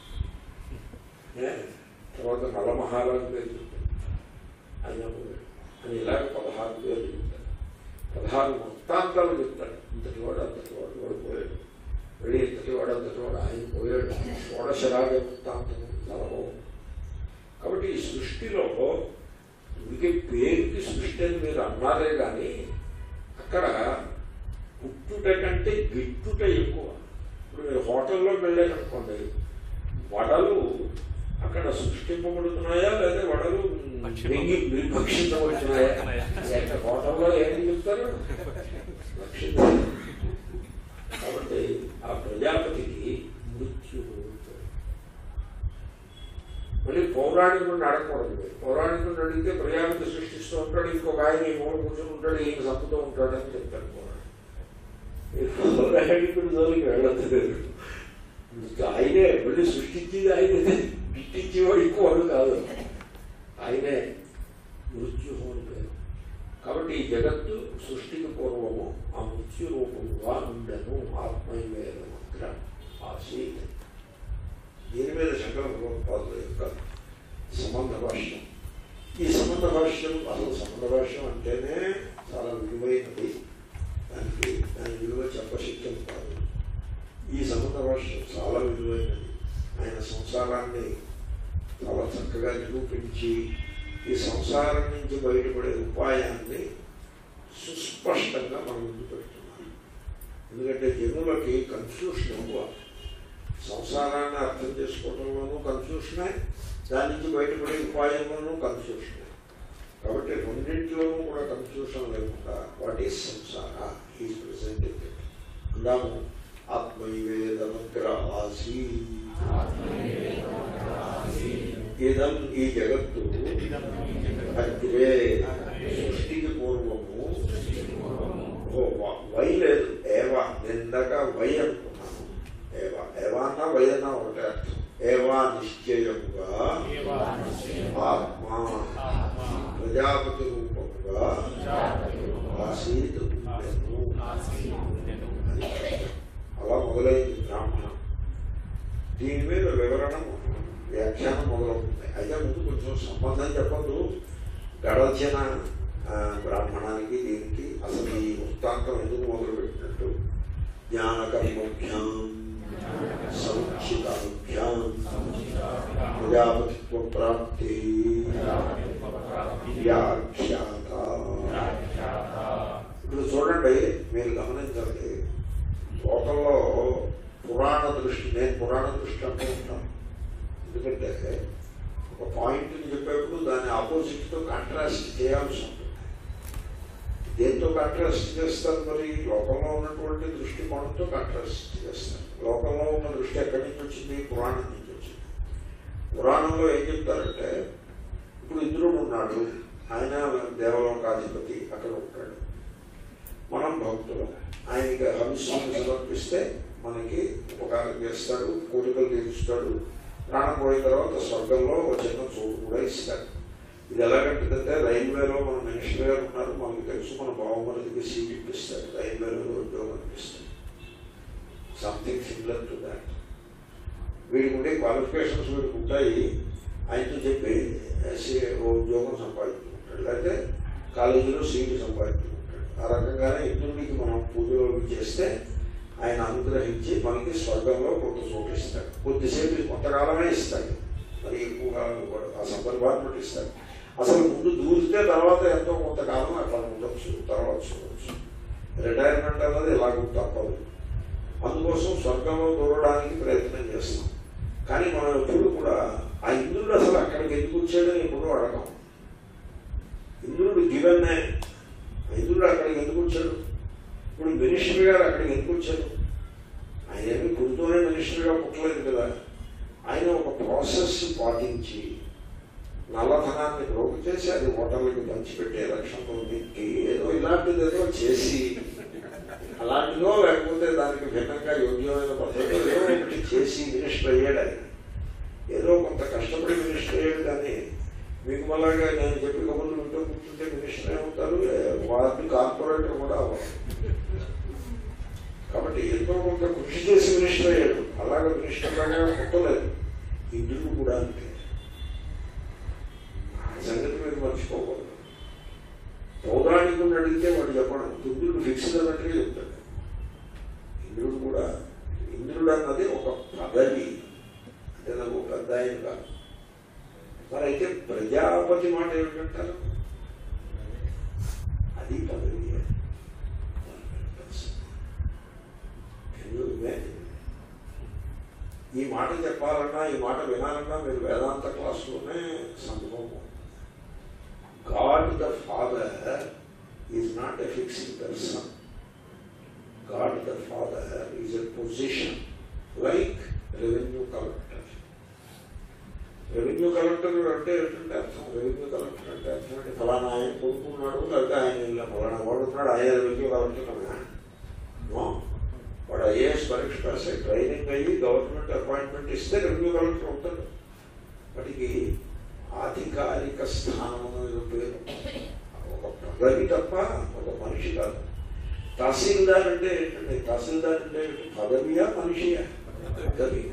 A: ఏ? తర్వాత నలమహారాజు పేరు చెప్పాడు ఆయన పోయాడు అని ఇలాగ పదహారు పేర్లు చెప్తాడు పదహారు వృత్తాంతాలు చెప్తాడు ఇంతటి వాడు అంతటి వాడు వాడు పోయాడు మళ్ళీ ఇంతటి వాడు అంతటి వాడు ఆయన పోయాడు షోడశరాజ వృత్తాంతం నలభం కాబట్టి ఈ సృష్టిలో ఉడికే పేరుకి సృష్టి అని మీరు అన్నారే కానీ అక్కడ పుట్టుట కంటే గిట్టుట ఎక్కువ ఇప్పుడు మీరు హోటల్లో వెళ్ళారనుకోండి వడలు అక్కడ సృష్టింపబడుతున్నాయా లేదా వడలు వెంగి భక్షించబడుతున్నాయా లేక హోటల్లో ఏమి చెప్తారు భక్షించ కాబట్టి ఆ ప్రజాపతికి మృత్యువు మళ్ళీ పౌరాణికుడిని అడగకూడదు మీరు. పౌరాణికుడిని అడిగితే ప్రజాపతి సృష్టిస్తూ ఉంటాడు ఇంకొక ఆయన ఈ మూల కూర్చొని ఉంటాడు ఈయన చంపుతూ ఉంటాడు అని చెప్తారు పౌరాణికుడు ఈ పౌరాణికుడి జోలికి వెళ్ళదు ఇంకా ఆయనే మళ్ళీ సృష్టించేది ఆయనే సృష్టించేవాడు ఇంకోవాడు కాదు ఆయనే మృత్యుహోని పేరు కాబట్టి ఈ జగత్తు సృష్టికి పూర్వము ఆ మృత్యు రూపముగా ఉండను ఆత్మీయ మాత్రం ఆసీత్ దీని మీద శంకర భగవత్పాదుల యొక్క సంబంధ భాష్యం ఈ సంబంధ భాష్యం అసలు సంబంధ భాష్యం అంటేనే చాలా విలువైనది దానికి దాని విలువ చెప్పశక్యం కాదు ఈ సంబంధ భాష్యం చాలా విలువైనది ఆయన సంసారాన్ని చాలా చక్కగా నిరూపించి ఈ సంసారం నుంచి బయటపడే ఉపాయాన్ని సుస్పష్టంగా మన ముందు పెడుతున్నారు ఎందుకంటే జనులకి కన్ఫ్యూషన్ ఎక్కువ సంసారాన్ని అర్థం చేసుకోవడంలోనూ కన్ఫ్యూషనే దాని నుంచి బయటపడే ఉపాయంలోనూ కన్ఫ్యూషనే కాబట్టి రెండింటిలోనూ కూడా కన్ఫ్యూషన్ లేకుండా వాట్ ఈస్ సంసార ఈజ్ ప్రెసెంటెడ్ అందాము ఆత్మైవేదమగ్ర ఆసీ ఇదం ఈ జగత్తు అగ్రే సృష్టికి పూర్వము ఓ వ- వై లేదు ఏవా నిందక వై అనుకున్నాను ఏవా ఏవా అన్నా వై అన్నా ఒకటే అర్థం ఏవా నిశ్చయముగా ఆత్మ ప్రజాపతి రూపముగా ఆసీత్ ఉండెను. అని అలా మొదలైంది బ్రాహ్మణం దీని మీద వివరణ వ్యాఖ్యానం మొదలవుతుంది అయితే ముందు కొంచెం సంబంధం చెప్పద్దు గడచిన ఆ, బ్రాహ్మణానికి దీనికి అసలు ఈ వృత్తాంతం ఎందుకు మొదలుపెట్టినట్టు జ్ఞానకర్మభ్యాం సముచితాభ్యాం ప్రజాపతిత్వ ప్రాప్తి వ్యాఖ్యాత ఇప్పుడు చూడండి మీరు గమనించండి లోకంలో పురాణ దృష్టి నేను పురాణ దృష్టి అంటూ ఉంటాను ఎందుకంటే ఒక పాయింట్ని చెప్పేప్పుడు దాని ఆపోజిట్తో కాంట్రాస్ట్ చేయాల్సి ఉంటుంది దేంతో కాంట్రాస్ట్ చేస్తారు మరి లోకంలో ఉన్నటువంటి దృష్టికోణంతో కాంట్రాస్ట్ చేస్తారు లోకంలో ఉన్న దృష్టి ఎక్కడి నుంచి వచ్చింది పురాణం నుంచి వచ్చింది పురాణంలో ఏం చెప్తారంటే ఇప్పుడు ఇంద్రుడు ఉన్నాడు ఆయన దేవలోకాధిపతి అక్కడ ఉంటాడు మనం భక్తులు ఆయనకి హవిస్సుని సమర్పిస్తే మనకి ఉపకారం చేస్తాడు కోరికలు తీరుస్తాడు ప్రాణం పోయిన తర్వాత స్వర్గంలో ఒక చిన్న చోటు కూడా ఇస్తాడు ఇది ఎలాగంటుందంటే రైల్వేలో మన మినిస్టర్ గారు ఉన్నారు మనకు తెలుసు మన బావమరిదికి సీట్ ఇప్పిస్తాడు రైల్వేలో ఉద్యోగం ఇప్పిస్తాడు సంథింగ్ సిమిలర్ టు దాట్ వీడికి ఉండే క్వాలిఫికేషన్స్ వీడికి ఉంటాయి ఆయనతో చెప్పి సీ- ఓ ఉద్యోగం సంపాదించుకుంటాడు లేకపోతే కాలేజీలో సీటు సంపాదించుకుంటాడు ఆ రకంగానే ఇంద్రుడికి మనం పూజలు అవి చేస్తే ఆయన అనుగ్రహించి మనకి స్వర్గంలో కొంత చోటు ఇస్తాడు కొద్దిసేపు కొంతకాలమే ఇస్తాడు మరి ఎక్కువ కాలం ఇవ్వడు ఆ సందర్భాన్ని బట్టి ఇస్తాడు అసలు ముందు దూరితే తర్వాత ఎంతో కొంతకాలం అట్లా ఉండొచ్చు తర్వాత చూడవచ్చు రిటైర్మెంట్ అన్నది ఎలాగూ తప్పదు అందుకోసం కోసం స్వర్గంలో దూరడానికి ప్రయత్నం చేస్తాం కానీ మనం ఎప్పుడు కూడా ఆ ఇంద్రుడు అసలు అక్కడికి ఎందుకు వచ్చాడని ఎప్పుడూ అడగం ఇంద్రుడు గివన్నే ఇంద్రుడు అక్కడికి ఎందుకు వచ్చాడు ఇప్పుడు మినిస్టర్ గారు అక్కడికి ఎందుకు వచ్చాడు ఆయన ఏమి పుడుతూనే మినిస్టర్గా పుట్టలేదు కదా ఆయన ఒక ప్రాసెస్ పాటించి నల్లధనాన్ని ప్రోగు చేసి అది ఓటర్లకు పంచిపెట్టే లక్ష్యంలో పెట్టి ఏదో ఇలాంటిది ఏదో చేసి అలాంటిదో లేకపోతే దానికి భిన్నంగా యోగ్యమైన పద్ధతిలో ఏదో ఒకటి చేసి మినిస్టర్ అయ్యాడు ఆయన ఏదో కొంత కష్టపడి మినిస్టర్ అయ్యాడు కానీ మీకు మళ్ళాగా నేను చెప్పి కబుర్లు వింటూ కూర్చుంటే మినిస్టర్ ఏమవుతారు వారిని కార్పొరేటర్ కూడా అవ్వాలి కాబట్టి ఎంతో కొంత కృషి చేసి మినిస్టర్ అయ్యాడు అలాగే మినిస్టర్ లాగా పుట్టలేదు ఇంద్రుడు కూడా అంతే ఆ సంగతి మీరు మర్చిపోకూడదు పౌరాణికుని అడిగితే వాడు చెప్పడం ఇంద్రుడు ఫిక్స్డ్ అన్నట్టుగా చెప్తాడు ఇంద్రుడు కూడా ఇంద్రుడు అన్నది ఒక పదవి అంటే నాకు ఒక పెద్ద ఆయన కాదు మరి అయితే ప్రజాపతి మాట ఏమిటంటారు అది పదవి Can you imagine? ఈ మాట చెప్పాలన్నా ఈ మాట వినాలన్నా మీరు వేదాంత క్లాసులోనే సంభవం God the father is not a fixed person God the father is a position like revenue collector revenue collector అంటే ఏంటంటే అర్థం రెవెన్యూ కలెక్టర్ అంటే అర్థం అంటే ఫలానా ఆయన కొనుక్కున్నాడు లేకపోతే ఆయన ఇలా ఫలానా వాడు ఉన్నాడు ఆయన రెవెన్యూ కలెక్టర్ నో వాడు ఐఏఎస్ పరీక్ష పాస్ అయ్యి ట్రైనింగ్ అయ్యి గవర్నమెంట్ అపాయింట్మెంట్ ఇస్తే రెవెన్యూ కలెక్టర్ అవుతాడు వాటికి ఆధికారిక స్థానం అనేది పేరు ఒక పదవి తప్ప ఒక మనిషి కాదు తహసీల్దార్ అంటే ఏంటంటే తహసీల్దార్ అంటే ఏంటి? పదవియా మనిషియా పదవి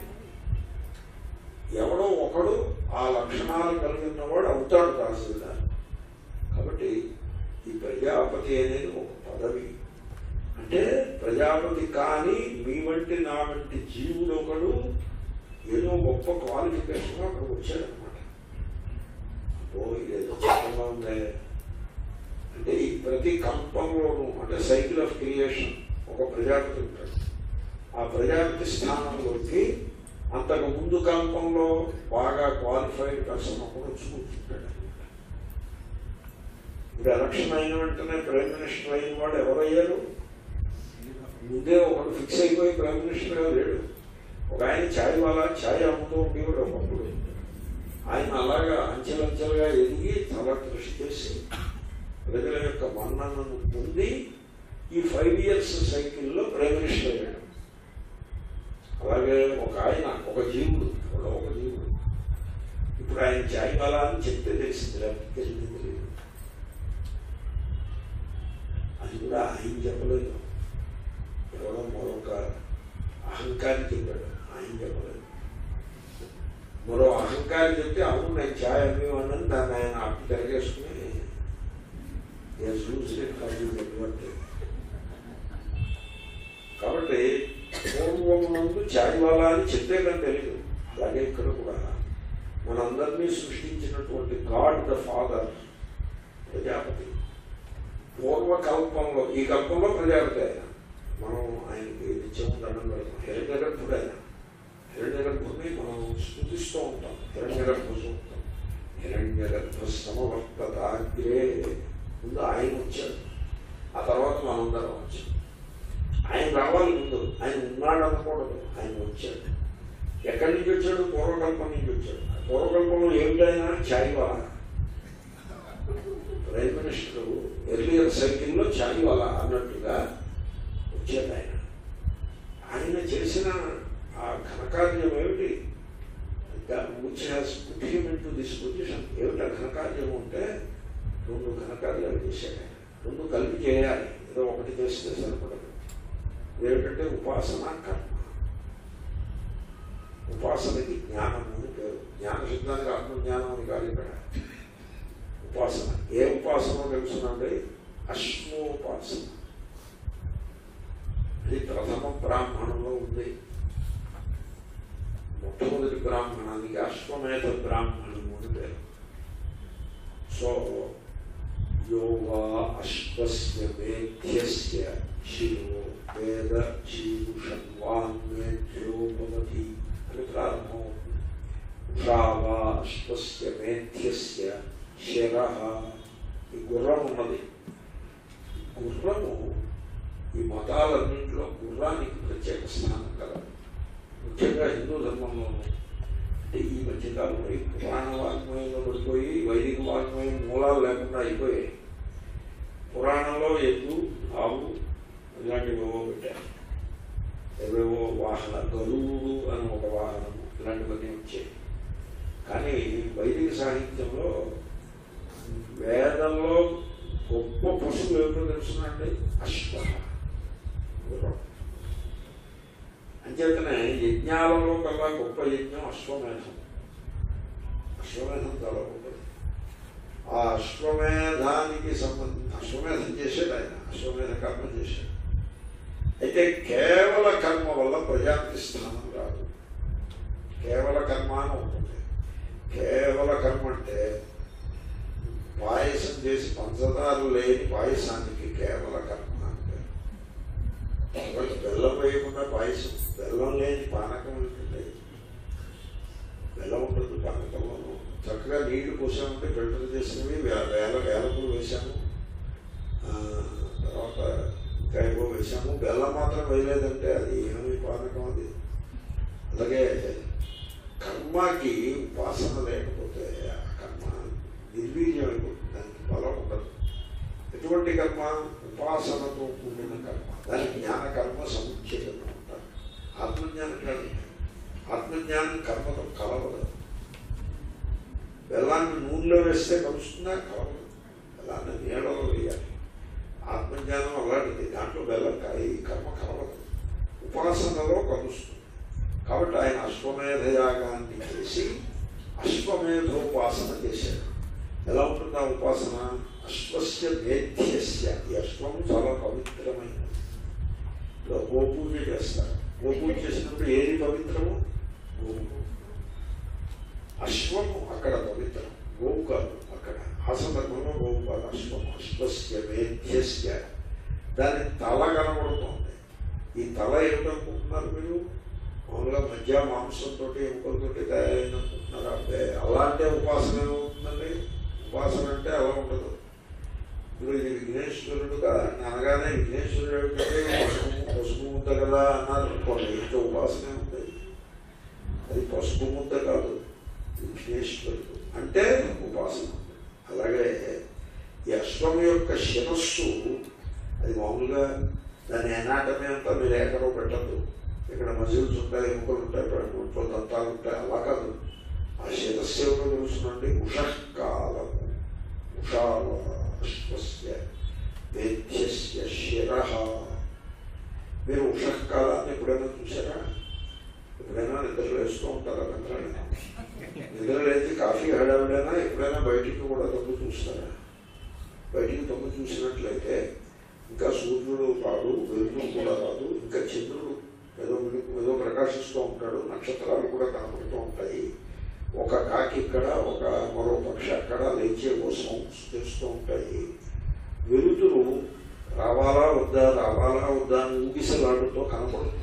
A: ఎవడో ఒకడు ఆ లక్షణాలు కలిగి ఉన్నవాడు అవుతాడు తహసీల్దార్ కాబట్టి ఈ ప్రజాపతి అనేది ఒక పదవి అంటే ప్రజాపతి కానీ మీ వంటి నా వంటి జీవుడు ఒకడు ఏదో గొప్ప క్వాలిఫికేషన్ అక్కడికి వచ్చాడనమాట అబ్బో ఇదేదో చక్కగా ఉందే అంటే ఈ ప్రతి కంపంలోనూ అంటే సైకిల్ ఆఫ్ క్రియేషన్ ఒక ప్రజాపతి ఉంటాడు ఆ ప్రజాపతి స్థానంలోకి అంతకు ముందు కంపంలో బాగా క్వాలిఫైడ్ పర్సన్ ఒకడు వచ్చి కూర్చుంటాడు ఇప్పుడు ఎలక్షన్ అయిన వెంటనే ప్రైమ్ మినిస్టర్ అయిన వాడు ఎవరయ్యారు ముందే ఒకడు ఫిక్స్ అయిపోయి ప్రైమ్ మినిస్టర్గా లేడు ఒక ఆయన ఛాయ్ వాళ్ళ ఛాయ్ అమ్ముతూ ఉండేవాడు ఒకప్పుడు ఆయన అలాగా అంచెలంచెలుగా ఎదిగి చాలా కృషి చేసి ప్రజల యొక్క మన్ననను పొంది ఈ ఫైవ్ ఇయర్స్ సైకిల్లో ప్రైమ్ మినిస్టర్ అయ్యాడు అలాగే ఒక ఆయన ఒక జీవుడు ఎవడో ఒక జీవుడు ఇప్పుడు ఆయన ఛాయ్ వాళ్ళ అని చెప్తే తెలిసింది లేకపోతే తెలియదు తెలియదు అది కూడా ఆయన చెప్పలేదు ఎవరో మరొక అహంకారి చెప్పాడు ఆయన చెప్పలేదు మరో అహంకారి చెప్తే అవును నేను ఛాయ్ అమ్మేవాడిని దాన్ని ఆయన అప్పు తిరగేసుకుని చూసినటువంటి కాబట్టి పూర్వం ముందు ఛాయ్ వాళ్ళ అని చెప్పే కానీ తెలియదు అలాగే ఇక్కడ కూడా మనందరినీ సృష్టించినటువంటి గాడ్ ద ఫాదర్ ప్రజాపతి పూర్వకల్పంలో ఈ కల్పంలో ప్రజాపతి ఆయన మనం ఆయనకి నిత్యం దండం పెడతాం హిరణ్య గర్భుడు ఆయన హిరణ్య గర్భుడిని మనం స్థుతిస్తూ ఉంటాం హిరణ్య గర్భ సూక్తం హిరణ్య గర్భ సమవర్తతాగ్రే ముందు ఆయన వచ్చాడు ఆ తర్వాత మనందరం వచ్చాం ఆయన రావాలి ముందు ఆయన ఉన్నాడు అనకూడదు ఆయన వచ్చాడు ఎక్కడి నుంచి వచ్చాడు పూర్వకల్పం నుంచి వచ్చాడు ఆ పూర్వకల్పంలో ఏమిటైనా ఛాయ్ వాళ్ళ ప్రైమ్ మినిస్టర్ ఎర్లియర్ సైకిల్లో ఛాయ్ వాళ్ళ అన్నట్టుగా వచ్చాడు ఆయన ఆయన చేసిన ఆ ఘనకార్యం ఏమిటి which has put him into this position ఏమిటి ఆ ఘనకార్యం అంటే రెండు ఘనకార్యాలు చేశాడు ఆయన రెండు కలిపి చేయాలి ఏదో ఒకటి చేస్తే సరిపడదు ఏమిటంటే ఉపాసన కర్మ ఉపాసనకి జ్ఞానం అని పేరు జ్ఞాన సిద్ధానికి ఆత్మజ్ఞానం అని కాదు ఇక్కడ ఉపాసన ఏ ఉపాసన తెలుసునండి అశ్వోపాసన అది ప్రథమ బ్రాహ్మణంలో ఉంది మొట్టమొదటి బ్రాహ్మణానికి అశ్వమేధ బ్రాహ్మణము అని పేరు సో యో వా అశ్వస్య మేధ్యస్య శిరో వేద శీషన్వాన్మేధ్యో భవతి అని ప్రారంభం ఉషా వా అశ్వస్య మేధ్యస్య శిర ఈ గుర్రం ఉన్నది గుర్రము ఈ మతాలన్నింటిలో గుర్రానికి ప్రత్యేక స్థానం కలదు ముఖ్యంగా హిందూ ధర్మంలోనూ అంటే ఈ మధ్యకాలంలో ఈ పురాణ వాగ్మయంలో పడిపోయి వైదిక వాగ్మయం మూలాలు లేకుండా అయిపోయాయి పురాణంలో ఎద్దు ఆవు ఇలాంటివి ఏవో పెట్టారు ఏవేవో వాహన గరువుడు అని ఒక వాహనము ఇలాంటివన్నీ వచ్చాయి కానీ వైదిక సాహిత్యంలో వేదంలో గొప్ప పశువు ఏమిటో తెలుసునండి అశ్వ గుర్రం అంచేతనే యజ్ఞాలలో కల్లా గొప్ప యజ్ఞం అశ్వమేధం అశ్వమేధం చాలా గొప్పది ఆ అశ్వమేధానికి సంబంధించి అశ్వమేధం చేశాడు ఆయన అశ్వమేధ కర్మ చేశాడు అయితే కేవల కర్మ వల్ల ప్రజాపతి స్థానం రాదు కేవల కర్మ అని ఉంటుంది కేవల కర్మ అంటే పాయసం చేసి పంచదార లేని పాయసానికి కేవల కర్మ అంటే ఒకటి బెల్లం వేయకుండా పాయసం బెల్లం లేని పానకం ఉంటుంది బెల్లం ఉంటుంది పానకంలోనూ చక్కగా నీళ్లు పోసామంటే ఫిల్టర్ చేసినవి వే- వేల వేలకులు వేసాము ఆ, తర్వాత ఇంకా ఏవో వేసాము బెల్లం మాత్రం వేయలేదంటే అది ఏమి పానకం అది అలాగే కర్మకి ఉపాసన లేకపోతే ఆ కర్మ నిర్వీర్యం అయిపోతుంది దానికి బలం ఉండదు ఎటువంటి కర్మ ఉపాసనతో కూడిన కర్మ దాని జ్ఞాన కర్మ సముచ్చయం అంటారు ఆత్మజ్ఞానం కాదు ఆత్మజ్ఞానం కర్మతో కలవదు బెల్లాన్ని నూనెలో వేస్తే కలుస్తుందా కలవదు బెల్లాన్ని నీళ్ళలో వేయాలి ఆత్మజ్ఞానం అలాంటిది దాంట్లో బెల్లం కాదు ఈ కర్మ కలవదు ఉపాసనలో కలుస్తుంది కాబట్టి ఆయన అశ్వమేధ యాగాన్ని చేసి అశ్వమేధోపాసన చేశాడు ఎలా ఉంటుంది ఆ ఉపాసన అశ్వస్య మేధ్యస్య ఈ అశ్వం చాలా పవిత్రమైనది ఇప్పుడు గోపూజ చేస్తారు గోపూజ చేసినప్పుడు ఏది పవిత్రము గోవు అశ్వము అక్కడ పవిత్రం గోవు కాదు అక్కడ ఆ సందర్భంలో గోవు కాదు అశ్వం అశ్వస్య మేధ్యస్య దాని తల కనబడుతోంది ఈ తల ఏమిటనుకుంటున్నారు మీరు మామూలుగా మధ్య మాంసంతో ఎముకలతో తయారైననుకుంటున్నారు అంటే అలాంటి ఉపాసన ఏమవుతుందండి ఉపాసన అంటే అలా ఉండదు ఇప్పుడు ఇది విఘ్నేశ్వరుడుగా అనగానే విఘ్నేశ్వరుడు ఏమిటంటే పసుపు పసుపు ముద్ద కదా అన్నారు అనుకోండి ఇంత ఉపాసనే ఉంది అది పసుపు ముద్ద కాదు విఘ్నేశ్వరుడు అంటే ఉపాసన అలాగే ఈ అశ్వం యొక్క శిరస్సు అది మామూలుగా దాని ఎనాటమీ అంతా మీరు ఏకరో పెట్టద్దు ఇక్కడ మజిల్స్ ఉంటాయి ఎముకలు ఉంటాయి ఒంట్లో దంతాలు ఉంటాయి అలా కాదు ఆ శిరస్సు ఎవరో తెలుసునండి ఉషకాలము ఉషాశ్వస్య వేద్యస్య శిర మీరు ఉషకాలాన్ని ఎప్పుడైనా చూసారా ఎప్పుడైనా నిద్రలు వేస్తూ ఉంటారా నిద్రని నిద్ర లేచి కాఫీ హడావిడైనా ఎప్పుడైనా బయటికి కూడా తొంగి చూస్తారా బయటికి తొంగి చూసినట్లయితే ఇంకా సూర్యుడు రాదు వెలుగు కూడా రాదు ఇంకా చంద్రుడు ఏదో వెలుగు ఏదో ప్రకాశిస్తూ ఉంటాడు నక్షత్రాలు కూడా కనపడుతూ ఉంటాయి ఒక కాకి ఇక్కడ ఒక మరో పక్షి అక్కడ లేచే కోసం చేస్తూ ఉంటాయి వెలుతురు రావాలా వద్దా రావాలా వద్దా అని ఊగిసలాడుతూ కనపడుతుంది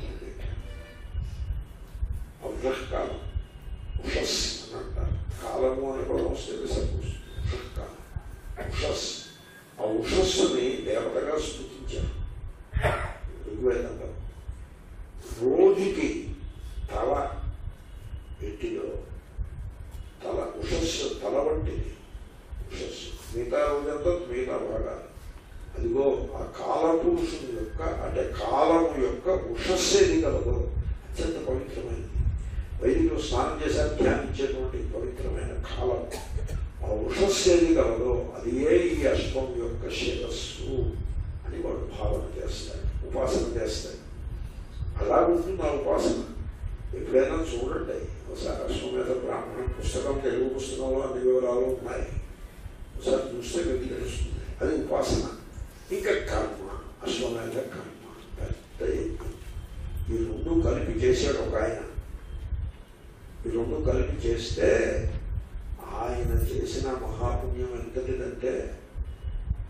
A: ఉషకాలం ఉషస్ అని అంటారు కాలము అని కూడా వస్తే సరిపోతుంది ఉషకాలం ఉషస్ ఆ ఉషస్సుని దేవతగా స్థుతించారు ఋగ్వేదంలో రోజుకి తల ఎట్టిలో తల ఉషస్సు తల వంటిది ఉషస్సు మిగతా రోజంతా మిగతా భాగాలు అదిగో ఆ కాలపురుషుని యొక్క అంటే కాలము యొక్క ఉషస్సేది కలదో అత్యంత పవిత్రమైనది వైదికులు స్నానం చేశాక ధ్యానించేటువంటి పవిత్రమైన కాలం ఆ ఉషస్సేది కలదో అది ఏ ఈ అశ్వం యొక్క శిరస్సు అని వాడు భావన చేస్తాడు ఉపాసన చేస్తాడు అలా ఉంటుంది ఆ ఉపాసన ఎప్పుడైనా చూడండి ఒకసారి అశ్వమేధ బ్రాహ్మణ పుస్తకం తెలుగు పుస్తకంలో అన్ని వివరాలు ఉన్నాయి ఒకసారి చూస్తే మీకు తెలుస్తుంది అది ఉపాసన ఇంకా కర్మ అశ్వమేధ కర్మ పెద్ద యజ్ఞం ఈ రెండు కలిపి చేశాడు ఒక ఆయన ఈ రెండు కలిపి చేస్తే ఆయన చేసిన మహాపుణ్యం ఎంతటిదంటే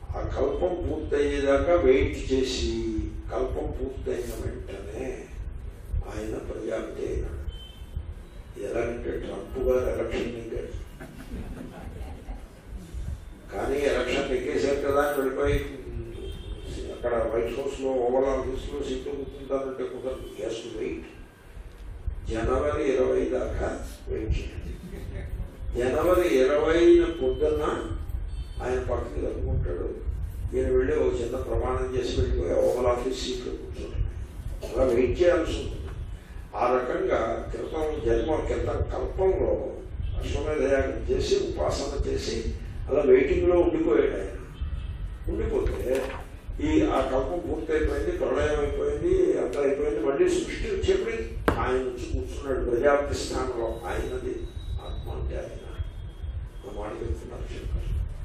A: పూర్తయ్యేదాకా వెయిట్ చేసి కల్పం పూర్తయిన వెంటనే ఆయన ప్రజాపతి అయినాడు ఎలాగంటే ట్రంప్ గారు ఎలక్షన్ నెగ్గాడు కానీ ఎలక్షన్ నెగ్గేశారు కదా అని వెళ్ళిపోయి ఉమ్, అక్కడ వైట్ హౌస్ లో ఓవర్ ఆఫీస్ లో సీట్లు కూర్చుంటారంటే కుదరదు ఎస్ వెయిట్ జనవరి ఇరవై దాకా వెయిట్ చేయాలి జనవరి ఇరవై పొద్దున్న ఆయన పక్కకి కలుపుకుంటాడు ఈయన వెళ్ళి ఒక చిన్న ప్రమాణం చేసి వెళ్ళిపోయి ఓవర్ ఆఫీస్ సీట్లో కూర్చుంటాడు అలా వెయిట్ చేయాల్సి ఉంటుంది ఆ రకంగా క్రితం జన్మ క్రితం కల్పంలో అశ్వమేధ యాగం చేసి ఉపాసన చేసి అలా వెయిటింగ్లో ఉండిపోయాడు ఆయన ఉండిపోతే ఈ ఆ కల్పం పూర్తయిపోయింది ప్రళయం అయిపోయింది అంతా అయిపోయింది మళ్ళీ సృష్టి వచ్చేప్పుడు ఆయన వచ్చి కూర్చున్నాడు ప్రజాపతి స్థానంలో ఆయనది ఆత్మ అంటే ఆయన ఆ మాట చెప్తున్నారు శంకర్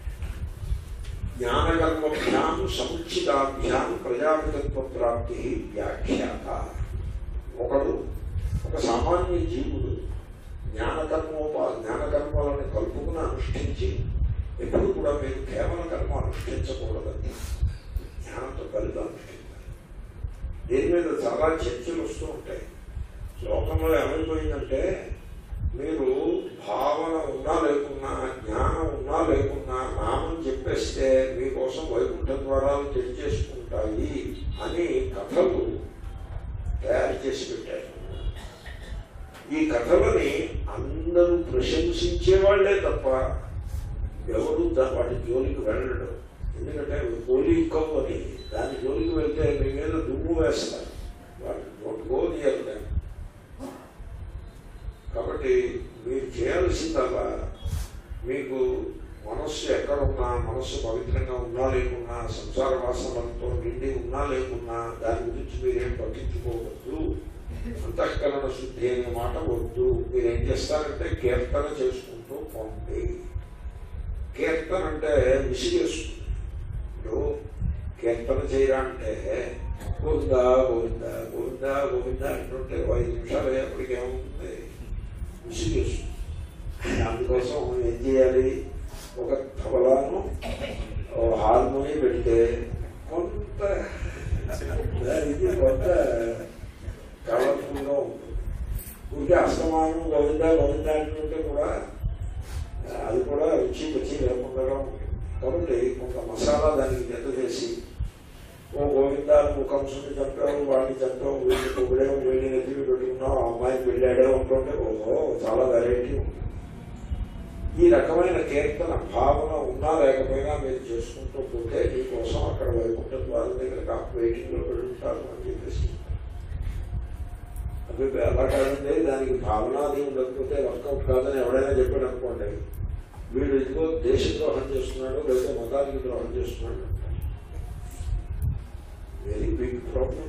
A: జ్ఞానకర్మభ్యాం సముచితాభ్యాం ప్రజాపతిత్వ ప్రాప్తి వ్యాఖ్యాత ఒకడు ఒక సామాన్య జీవుడు జ్ఞానకర్మోపా జ్ఞానకర్మలను కలుపుకుని అనుష్ఠించి ఎప్పుడు కూడా మీరు కేవల కర్మ అనుష్ఠించకూడదండి జ్ఞానంతో కలిపి అనుష్ఠించాలి దీని మీద చాలా చర్చలు వస్తూ ఉంటాయి లోకంలో ఏమైపోయిందంటే మీరు భావన ఉన్నా లేకున్నా జ్ఞానం ఉన్నా లేకున్నా నామం చెప్పేస్తే మీకోసం వైకుంఠ ద్వారాలు తెరిచేసుకుంటాయి అని కథలు తయారు చేసి పెట్టారు ఈ కథలని అందరూ ప్రశంసించే వాళ్ళే తప్ప ఎవరు దా- వాటి జోలికి వెళ్ళడు ఎందుకంటే అవి పోలీకవు అని దాని జోలికి వెళ్తే మీ మీద దుమ్ము వేస్తారు వాళ్ళు డోంట్ గో నియర్ దాన్ని కాబట్టి మీరు చేయాల్సిందల్లా మీకు మనస్సు ఎక్కడున్నా మనస్సు పవిత్రంగా ఉన్నా లేకున్నా సంసార వాసనలతో నిండి ఉన్నా లేకున్నా దాని గురించి మీరేం పట్టించుకోవద్దు అంతఃకరణ శుద్ధి అనే మాట వద్దు మీరు ఏం చేస్తారంటే కీర్తన చేసుకుంటూ పోండి కీర్తన అంటే విసిగేస్తుంది ఇప్పుడు కీర్తన చేయరా అంటే గోవిందా గోవిందా గోవిందా గోవిందా అంటుంటే ఓ ఐదు నిమిషాలు అయ్యేప్పటికి ఏమవుతుంది విసిగేస్తుంది అందుకోసం ఏం చేయాలి ఒక తబలాను ఓ హార్మోని పెడితే కొంత ఇది కొంత కలర్ఫుల్గా ఉంటుంది ఊరికే అస్తమానం గోవిందా గోవిందా అంటుంటే కూడా అది కూడా రుచి రుచి లేకుండా ఉంటుంది కాబట్టి కొంత మసాలా దానికి జత చేసి ఓ గోవిందాలు ముఖంసుని చంపావు వాడిని చంపావు వీడిని పొగిడావు వీడిని ఎదురు పెట్టుకున్నావు ఆ అమ్మాయిని వెళ్ళాడే ఉంటుంటే ఓహో చాలా వెరైటీ ఉంటుంది ఈ రకమైన కీర్తన భావన ఉన్నా లేకపోయినా మీరు చేసుకుంటూ పోతే మీకోసం అక్కడ వైకుంఠ ద్వారం దగ్గర వెయిటింగ్లో పెడుతుంటారు అని చెప్పేసి అభిప్రాయం అలా కాదండి దానికి భావన అది ఉండకపోతే వర్కౌట్ కాదని ఎవడైనా చెప్పాడు అనుకోండి వీడు ఇదిగో దేశ ద్రోహం చేస్తున్నాడు లేదా మతానికి ద్రోహం చేస్తున్నాడు వెరీ బిగ్ ప్రాబ్లం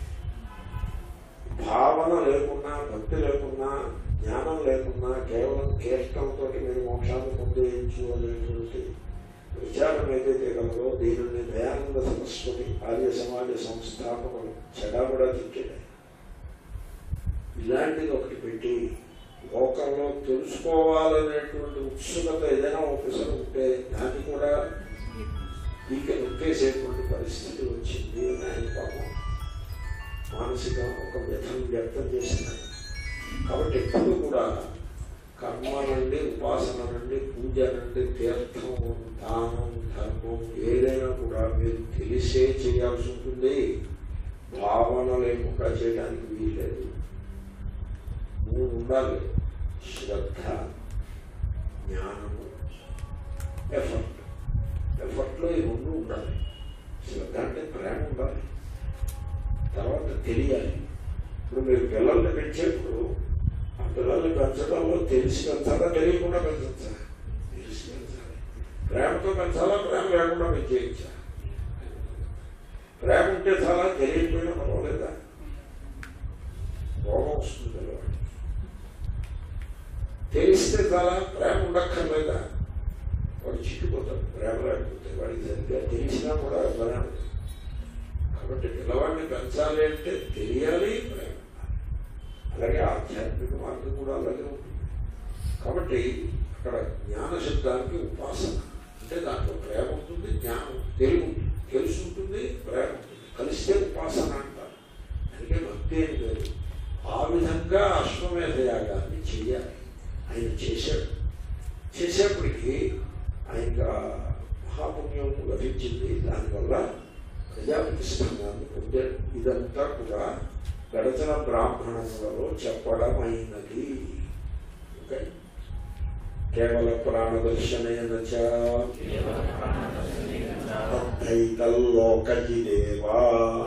A: భావన లేకున్నా భక్తి లేకున్నా జ్ఞానం లేకున్నా కేవలం కీర్తనతో మీరు మోక్షాన్ని పొందేయచ్చు అనేటువంటి విచారం ఏదైతే కలదో దీనిని దయానంద సరస్వతి ఆర్య సమాజ సంస్థాపకులు చెడా కూడా తిట్టాడు ఇలాంటిది ఒకటి పెట్టి లోకంలో తెలుసుకోవాలనేటువంటి ఉత్సుకత ఏదైనా ఒకసారి ఉంటే దాన్ని కూడా పీక నొక్కేసేటువంటి పరిస్థితి వచ్చింది అని ఆయన పాపం మానసిక ఒక వ్యథం వ్యక్తం చేసినాడు కాబట్టి ఎప్పుడు కూడా కర్మ నుండి ఉపాసన నుండి పూజ నుండి తీర్థం దానం ధర్మం ఏదైనా కూడా మీరు తెలిసే చేయాల్సి ఉంటుంది భావన లేకుండా చేయడానికి వీల్లేదు మూడు ఉండాలి శ్రద్ధ జ్ఞానము ఎఫర్ట్ ఎఫర్ట్లో ఈ రెండు ఉండాలి శ్రద్ధ అంటే ప్రేమ ఉండాలి తర్వాత తెలియాలి ఇప్పుడు మీరు పిల్లల్ని పెంచేప్పుడు ఆ పిల్లల్ని పెంచడంలో తెలిసి పెంచాలా తెలియకుండా పెంచచ్చా తెలిసి పెంచాలి ప్రేమతో పెంచాలా ప్రేమ లేకుండా పెంచేయచ్చా ప్రేమ ఉంటే చాలా తెలియకపోయినా పర్వాలేదా రోగం వస్తుంది పిల్లవాడికి తెలిస్తే చాలా ప్రేమ ఉండక్కర్లేదా వాడు చిట్టుపోతాడు ప్రేమ లేకపోతే వాడికి సరిగ్గా తెలిసినా కూడా ఇవ్వనే ఉంటుంది కాబట్టి పిల్లవాడిని పెంచాలి అంటే తెలియాలి ప్రేమ ఉండాలి. అలాగే ఆధ్యాత్మిక మార్గం కూడా అలాగే ఉంటుంది కాబట్టి అక్కడ జ్ఞాన శబ్దానికి ఉపాసన అంటే దాంట్లో ప్రేమ ఉంటుంది జ్ఞానం తెలివి ఉంటుంది ప్రజాపతి స్థానాన్ని పొందాడు ఇదంతా కూడా గడచిన బ్రాహ్మణములలో చెప్పడమైనది ఓకే కేవల ప్రాణదర్శనేన చ తద్ధైతల్లోకజిదేవా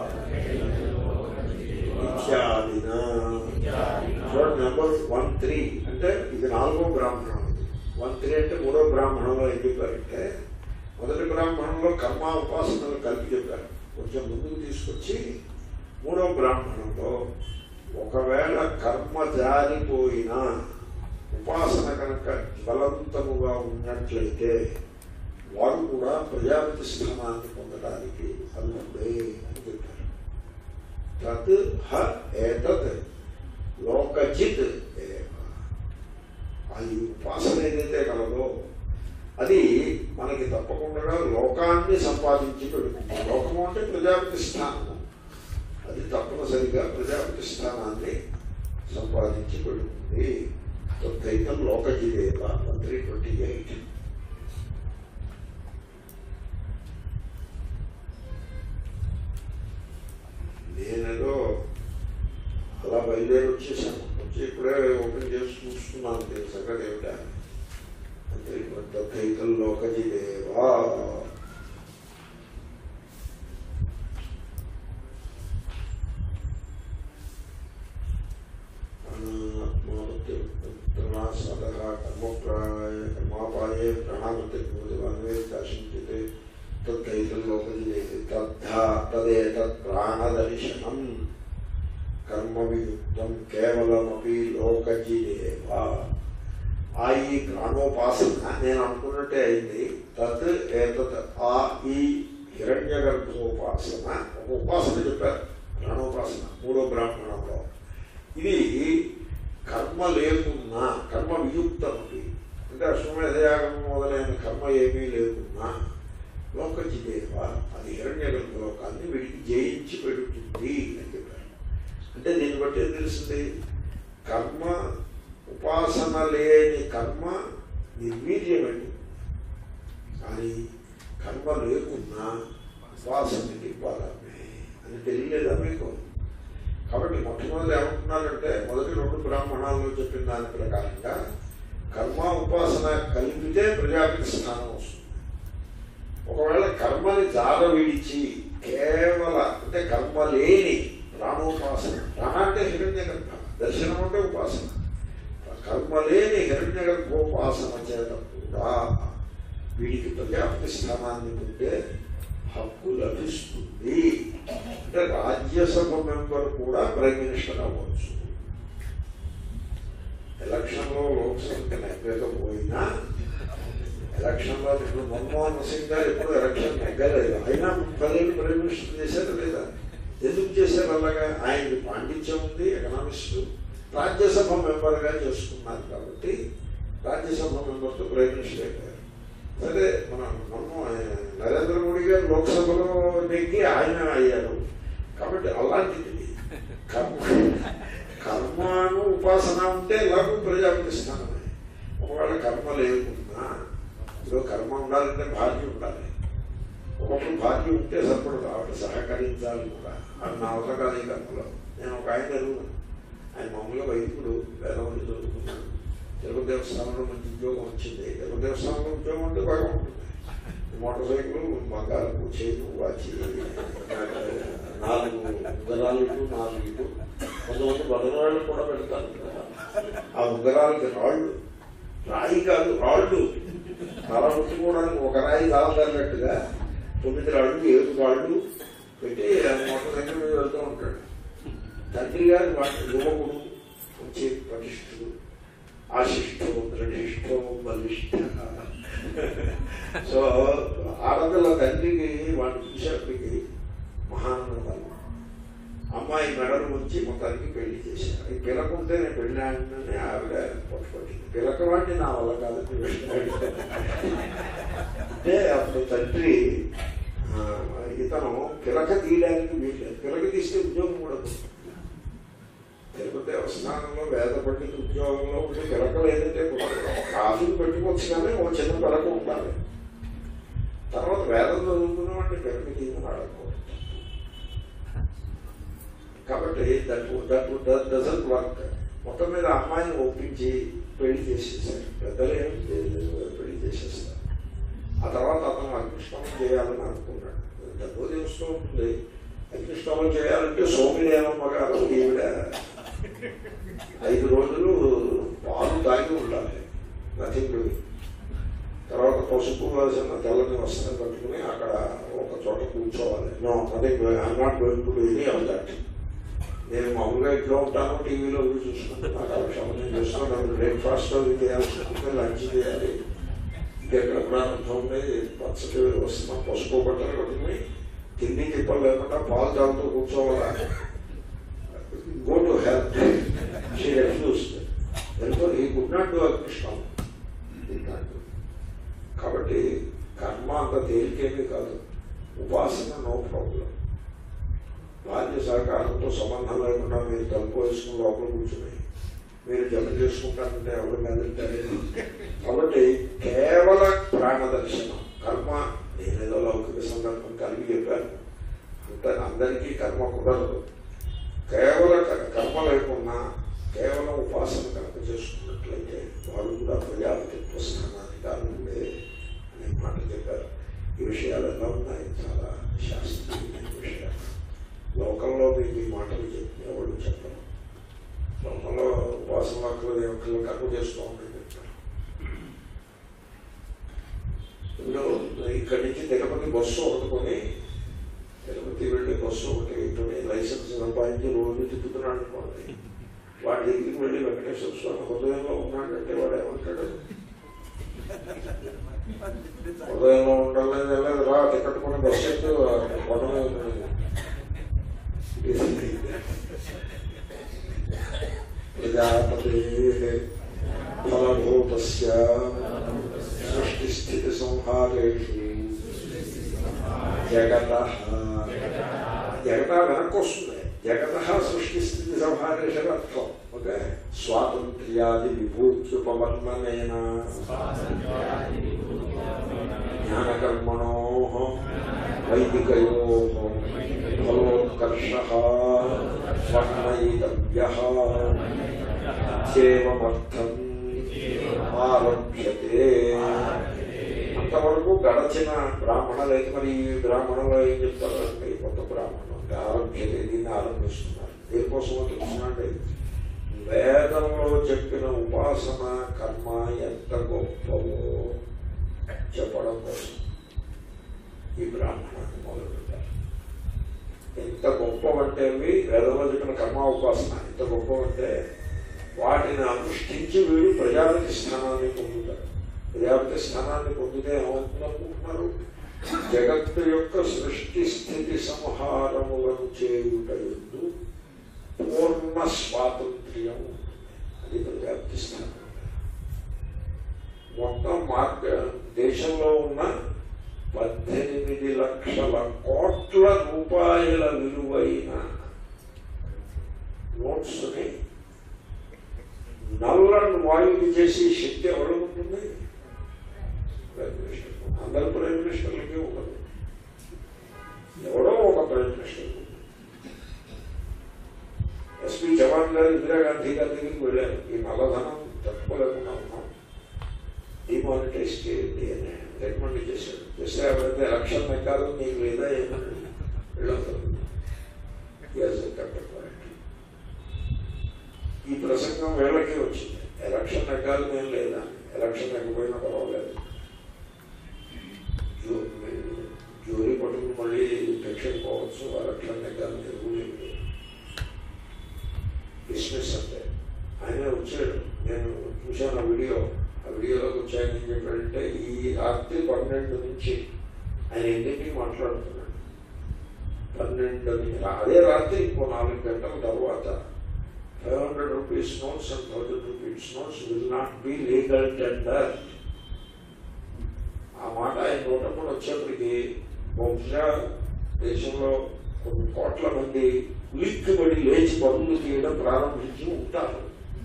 A: ఇత్యాదినా చూడండి నెంబర్ వన్ త్రీ అంటే ఇది నాలుగో బ్రాహ్మణం ఇది వన్ త్రీ అంటే మూడో బ్రాహ్మణంలో ఏం చెప్పారంటే మొదటి బ్రాహ్మణంలో కర్మ ఉపాసనలు కలిపి చెప్పారు కొంచెం ముందుకు తీసుకొచ్చి మూడో బ్రాహ్మణంలో ఒకవేళ కర్మ జారిపోయినా ఉపాసన కనుక జ్వలంతముగా ఉన్నట్లయితే వారు కూడా ప్రజాపతి స్థానాన్ని పొందడానికి అర్హుడే అని చెప్పారు తత్ హ ఏతత్ లోకజిత్ ఏవ. ఆ ఈ ఉపాసన ఏదైతే కలదో అది మనకి తప్పకుండా లోకాన్ని సంపాదించి పెడుతుంది లోకము అంటే ప్రజాపతి స్థానము అది తప్పనిసరిగా ప్రజాపతి స్థానాన్ని సంపాదించి పెడుతుంది తొత్తైతం లోకజిదేవ వన్ త్రీ ట్వంటీ ఎయిట్ నేనేదో అలా బయలుదేరి వచ్చేసాను వచ్చి ఇప్పుడే ఓపెన్ చేసి చూస్తున్నాను దీని సంగతి ఏమిటా అంటే తొత్తైతం లోకజిదేవా ప్రణాసదः కర్మప్రాయ కర్మాపాయే ప్రాణామతే భూతవన్వే దర్శించితే తద్దైతల్లోకజిదే తద్ధా తదేతత్ ప్రాణదర్శనం కర్మ వియుక్తం కేవలమపి లోకజిదేవ ఆ ఈ ప్రాణోపాసన నేను అనుకున్నట్టే అయింది తత్ ఏతత్ ఆ ఈ హిరణ్య గర్భోపాసన ఒక ఉపాసన చెప్పారు ప్రాణోపాసన మూడో బ్రాహ్మణంలో ఇది కర్మ లేకున్నా కర్మ వియుక్తమపి అంటే అశ్వమేధయాగం మొదలైన కర్మ ఏమీ లేకున్నా లోకజిదేవ అది హిరణ్య గర్భలోకాన్ని వీడికి జయించి పెడుతుంది అని చెప్పారు అంటే దీన్ని బట్టి ఏం తెలిసింది కర్మ ఉపాసన లేని కర్మ నిర్వీర్యమైంది కానీ కర్మ లేకున్నా ఉపాసనకి బలమే అని తెలియలేదా మీకు కాబట్టి మొట్టమొదటి ఏమంటున్నారంటే మొదటి రెండు బ్రాహ్మణాల్లో చెప్పిన దాని ప్రకారంగా కర్మ ఉపాసన కలిపితే ప్రజాపతి స్థానం వస్తుంది ఒకవేళ కర్మని జార విడిచి కేవల అంటే కర్మ లేని ప్రాణోపాసన ప్రాణ అంటే హిరణ్య గర్భ దర్శనం అంటే ఉపాసన కర్మ లేని హిరణ్య గర్భోపాసన చేత కూడా వీడికి ప్రజాపతి స్థానాన్ని పొందే హక్కు లభిస్తుంది అంటే రాజ్యసభ మెంబర్ కూడా ప్రైమ్ మినిస్టర్ అవ్వచ్చు ఎలక్షన్లో లోక్సభకి నెగ్గకపోయినా ఎలక్షన్లో ఇప్పుడు మన్మోహన్ సింగ్ గారు ఎప్పుడు ఎలక్షన్ నెగ్గలేదు అయినా పదేళ్ళు ప్రైమ్ మినిస్టర్ చేశారు లేదా ఎందుకు చేశారు అలాగా ఆయనకి పాండిత్యం ఉంది ఎకనామిస్ట్ రాజ్యసభ మెంబర్గా చేసుకున్నారు కాబట్టి రాజ్యసభ మెంబర్తో ప్రైమ్ మినిస్టర్ అయిపోయారు సరే మన మన్మోహన్ నరేంద్ర మోడీ గారు లోక్సభలో నెగ్గి ఆయన అయ్యారు కాబట్టి అలాంటిది కర్మ కర్మను ఉపాసన ఉంటే ఎలాగో ప్రజాపతి స్థానమే ఒకవేళ కర్మ లేకున్నా ఇప్పుడు కర్మ ఉండాలంటే భాగ్యం ఉండాలి ఒకప్పుడు భాగ్యం ఉంటే సరిపడదు ఆవిడ సహకరించాలి కూడా అది నా వల్ల కాదు ఈ కర్మలో నేను ఒక ఆయన ఎరుగుతాను ఆయన మామూలుగా వైదికుడు వేదవంతి చదువుకున్నాడు తెలుగు దేవస్థానంలో మంచి ఉద్యోగం వచ్చింది తెలుగు దేవస్థానంలో ఉద్యోగం అంటే బాగా ఉంటుంది మోటార్ సైకిల్ బంగారపు చేను వాచి నాలుగు ఉంగరాలు ఇటు నాలుగు ఇటు కొంతమంది బదనరాళ్ళు కూడా పెడతారు కదా. ఆ ఉంగరాలకి రాళ్ళు రాయి కాదు రాళ్ళు తల ముట్టుకోవడానికి ఒక రాయి కావాలన్నట్టుగా తొమ్మిది రాళ్ళు ఏడు రాళ్ళు పెట్టి ఆ మోటార్ సైకిల్ మీద వెళ్తూ ఉంటాడు తండ్రి గారి మాట యువకుడు మంచి పటిష్ఠుడు ఆశిష్టో దృఢిష్టో బలిష్ట సో ఆడపిల్ల తండ్రికి వాడిని చూసేప్పటికి మహానందం అమ్మాయి మెడలు ఉంచి మొత్తానికి పెళ్లి చేశారు ఈ పిలకుంటే నేను పెళ్ళానని ఆవిడ పట్టుపట్టింది పిలక వాడిని నా వల్ల కాదని వెళ్ళాడు అంటే అప్పుడు తండ్రి ఆ, ఇతను పిలక తీయడానికి వీల్లేదు పిలక తీస్తే ఉద్యోగం కూడా పోతుంది. తిరుపతి దేవస్థానంలో వేద పండిత ఉద్యోగంలో ఉంటే పిలకలు ఏదైతే కుదరదు. కాఫీని పెట్టుకోవచ్చు కానీ ఒక చిన్న పిలక ఉండాలి తర్వాత వేదం చదువుకున్న వాడిని పిలక తీయమని అడగకూడదు కాబట్టి దట్ దట్ డజన్ వర్క్ మొత్తం మీద అమ్మాయిని ఒప్పించి పెళ్లి చేసేసారు పెద్దలు ఏం చేయలేదు, పెళ్లి చేసేస్తారు ఆ తర్వాత అతను అగ్నిష్టమం చేయాలని అనుకున్నాడు డబ్బు తెలుస్తూ ఉంటుంది అగ్నిష్టమం చేయాలంటే సోమిలేనమ్మ గారు ఈవిడ ఐదు రోజులు పాలు తాగి ఉండాలి నథింగ్ డూయింగ్ తర్వాత పసుపు వేసిన తెల్లని వస్త్రం కట్టుకుని అక్కడ ఒక చోట కూర్చోవాలి నో అదే not going to any of that నేను మామూలుగా ఇంట్లో ఉంటాను టీవీలో ఇవి చూసుకుంటాను నాకు ఆ విషయం నేను చూస్తున్నాను బ్రేక్ఫాస్ట్ అవి చేయాల్సి ఉంటుంది లంచ్ చేయాలి ఇంకెక్కడ ప్రారంభం ఉంది పచ్చడి వస్తున్నాం పసుపు బట్టలు కట్టుకుని తిండి తిప్పలు లేకుండా పాలు తాగుతూ కూర్చోవాలా go to health she refused ఎంతో ఈ గుడ్ నాట్ డు అగ్నిష్టం కాబట్టి కర్మ అంత తేలికేమీ కాదు ఉపాసన నో ప్రాబ్లం భార్య సహకారంతో సంబంధం లేకుండా మీరు తలుపు వేసుకుని లోపల కూర్చుని మీరు జమ చేసుకుంటారంటే ఎవరి మీద కాబట్టి కేవల ప్రాణ దర్శనం కర్మ నేనేదో లౌకిక సందర్భం కలిగి చెప్పాను అంత అందరికీ కర్మ కుదరదు కేవల క- కర్మ లేకుండా కేవలం ఉపాసన కనుక చేసుకున్నట్లయితే వాడు కూడా ప్రజాపతిత్వ స్థానానికి కానుండే అనే మాట చెప్పారు ఈ విషయాలు ఎలా ఉన్నాయి చాలా శాస్త్రీయమైన విషయాలు లోకంలో మీకు ఈ మాటలు చెప్పి ఎవరు చెప్పరు లోకంలో ఉపాసన వాక్కులు దేవతలు కర్మ చేస్తూ ఉంటాయి చెప్తారు ఇప్పుడు ఇక్కడి నుంచి తిరుపతి బస్సు ఒకటి కొని తిరుపతి వెళ్ళి బస్సు ఒకటి ఇటువంటి లైసెన్స్ సంపాదించి రోజు తిప్పుతున్నాడు అనుకోండి వాడి దగ్గరికి వెళ్ళి వెంకటేశ్వర స్వామి హృదయంలో ఉన్నాడంటే వాడు ఏమంటాడు హృదయంలో ఉండాలని వెళ్ళదు రా టికెట్ కొని బస్సు ఎక్కి కొండ మీద ఉన్నాడు. ప్రజాపతే ఫలభూతస్య సృష్టిస్థితి సంహారేషు జగత జగత వెనక్కి వస్తుంది జగత సృష్టి స్థితి సంహారేషు అని అర్థం ఓకే స్వాతంత్ర్యాది విభూత్యుపవర్ణనేన జ్ఞానకర్మణో వైదికయో ఫలోత్కర్ష వర్ణయితవ్య ఇత్యేవమర్థం ఆరభ్యతే అంతవరకు గడచిన బ్రాహ్మణులు అయితే మరి ఈ బ్రాహ్మణులు ఏం చెప్తారు అంటే ఈ కొత్త బ్రాహ్మణులు అంటే ఆరంభ్యతే దీన్ని ఆరంభిస్తున్నారు దీనికోసం తెలుసునండి వేదంలో చెప్పిన ఉపాసన కర్మ ఎంత గొప్పవో చెప్పడం కోసం ఈ బ్రాహ్మణాన్ని మొదలుపెట్టారు ఎంత గొప్పవంటే అవి వేదంలో చెప్పిన కర్మ ఉపాసన ఎంత గొప్పవంటే వాటిని అనుష్ఠించి వీడు ప్రజాపతి స్థానాన్ని పొందుతారు ప్రజాపతి స్థానాన్ని పొందితే ఏమవుతుందనుకుంటున్నారు జగత్తు యొక్క సృష్టి స్థితి సంహారములను చేయుట ఎందు పూర్ణ స్వాతంత్ర్యం ఉంటుంది. అది ప్రజాపతి స్థానం మొత్తం మార్గ దేశంలో ఉన్న పద్దెనిమిది లక్షల కోట్ల రూపాయల విలువైన నోట్స్ని నల్లను వాయువు చేసి శక్తి ఎవరు ఉంటుంది ప్రైమ్ మినిస్టర్ అందరు ప్రైమ్ మినిస్టర్లకి ఉండదు ఎవడో ఒక ప్రైమ్ మినిస్టర్ ఉంటుంది. ఎస్పీ జవాన్ గారు ఇందిరాగాంధీ గారి దగ్గరికి వెళ్ళారు ఈ నల్లధనం తట్టుకోలేకుండా ఉన్నాం డిమానిటైజ్ చేయండి అని రికమెండ్ చేశాడు చేస్తే ఎవరైతే ఎలక్షన్ ఎక్కాలో నీకు లేదా ఏమని వెళ్ళవుతుంది ఈ ప్రసంగం వేళకి వచ్చింది ఎలక్షన్ ఎక్కాలి నేను లేదా ఎలక్షన్ ఎక్కకపోయినా పర్వాలేదు జూ- జ్యూరీ పట్టుకుని మళ్ళీ పెన్షన్ పోవచ్చు ఎలక్షన్ ఎక్కాలి నేను బిజినెస్ అంటే ఆయన వచ్చాడు నేను చూశాను ఆ వీడియో ఆ వీడియోలోకి వచ్చాయని ఏం చెప్పాడంటే ఈ రాత్రి పన్నెండు నుంచి ఆయన ఎన్నింటికి మాట్లాడుతున్నాడు పన్నెండు నుంచి అదే రాత్రి ఇంకో నాలుగు గంటల తర్వాత five hundred rupees notes and thousand rupees notes will not be legal tender ఆ మాట ఆయన నోటప్పుడు వచ్చేప్పటికి బహుశా దేశంలో కొన్ని కోట్ల మంది ఉలిక్కిబడి లేచి పనులు తీయడం ప్రారంభించి ఉంటారు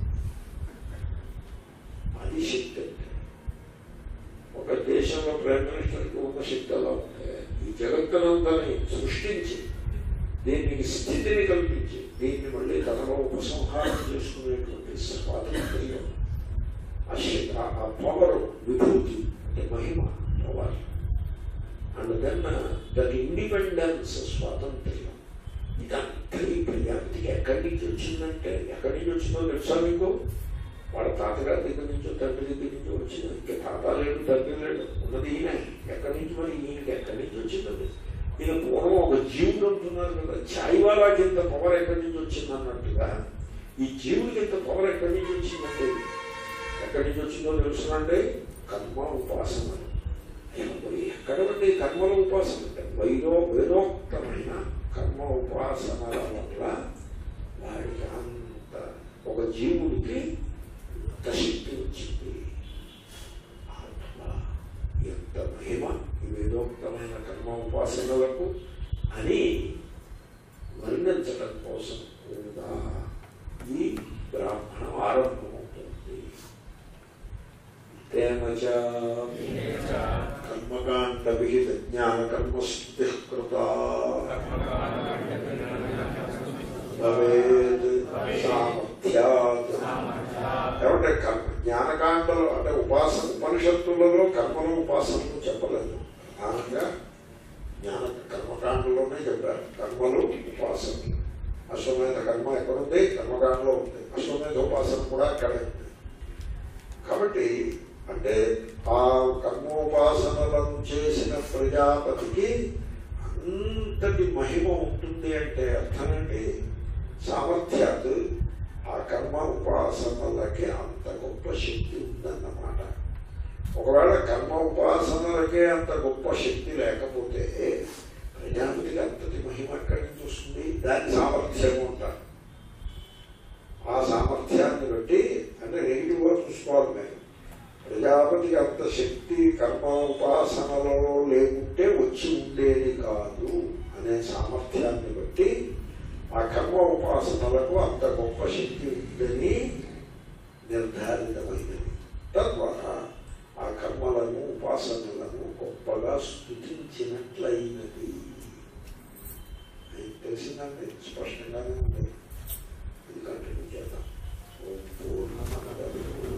A: అది శక్తి అంటే ఒక దేశంలో ప్రైమ్ మినిస్టర్కి ఉన్న శక్తి అలా ఉంటే ఈ జగత్తునందని సృష్టించి దీనికి స్థితిని కల్పించి దీన్ని మళ్ళీ కథలో ఉపసంహారం చేసుకునేటువంటి స్వాతంత్ర్యం ఆ శక్తి ఆ పవర్ విభూతి అంటే మహిమ power and then that independence స్వాతంత్ర్యం ఇదంతా ఈ ప్రజాపతికి ఎక్కడి నుంచి వచ్చిందంటే ఎక్కడి నుంచి వచ్చిందో తెలుసా మీకు వాళ్ళ తాతగారి దగ్గర నుంచో తండ్రి దగ్గర నుంచి వచ్చింది ఇంకా తాత లేడు తండ్రి లేడు ఉన్నది ఈయన ఎక్కడి నుంచి మరి ఈయనకి ఎక్కడి నుంచి వచ్చిందండి ఈయన పూర్వం ఒక జీవుడు అంటున్నారు కదా ఛాయ్ వాళ్ళకి ఇంత పవర్ ఎక్కడి నుంచి వచ్చింది అన్నట్టుగా ఈ జీవుడికి ఇంత పవర్ ఎక్కడి నుంచి వచ్చిందంటే ఎక్కడి నుంచి వచ్చిందో తెలుసునంటే కర్మ ఉపాసన ఎక్కడ ఉండి కర్మల ఉపాసన అంటే వైరో వేదోక్తమైన కర్మ ఉపాసనల వల్ల వాడికి అంత ఒక జీవుడికి ఇంత శక్తి వచ్చింది ఆత్మ ఎంత మహిమ ఈ వేదోక్తమైన కర్మ ఉపాసనలకు అని వర్ణించడం కోసం కూడా ఈ బ్రాహ్మణం ఆరంభమవుతుంది తేనచ కర్మకాండ విహిత జ్ఞాన కర్మస్థితి కృత భవేత్ సామర్థ్యాత్ ఏమంటే కర్మ జ్ఞానకాండలో అంటే ఉపాసన ఉపనిషత్తులలో కర్మలు ఉపాసనలు చెప్పలేదు ప్రధానంగా జ్ఞాన కర్మకాండలోనే చెప్పారు కర్మలు ఉపాసనలు అశ్వమేధ కర్మ ఎక్కడుంది కర్మకాండలో ఉంది అశ్వమేధ ఉపాసన కూడా అక్కడే ఉంది కాబట్టి అంటే ఆ కర్మోపాసనలను చేసిన ప్రజాపతికి అంతటి మహిమ ఉంటుంది అంటే అర్థమేంటి సామర్థ్యాత్ ఆ కర్మ ఉపాసనలకే అంత గొప్ప శక్తి ఉందన్నమాట ఒకవేళ కర్మ ఉపాసనలకే అంత గొప్ప శక్తి లేకపోతే ప్రజాపతికి అంతటి మహిమ ఎక్కడి నుంచి వస్తుంది దాని సామర్థ్యము ఉంటారు ఆ సామర్థ్యాన్ని బట్టి అంటే నెగిటివ్గా చూసుకోవాలి మీరు ప్రజాపతికి అంత శక్తి కర్మ ఉపాసనలలో లేకుంటే వచ్చి ఉండేది కాదు అనే సామర్థ్యాన్ని బట్టి ఆ కర్మ ఉపాసనలకు అంత గొప్ప శక్తి ఉందని నిర్ధారితమైనది తద్వారా ఆ కర్మలను ఉపాసనలను గొప్పగా స్థుతించినట్లయినది తెలిసిందండి స్పష్టంగానే ఉంది ఇది కంటిన్యూ చేద్దాం ఓం పూర్ణమద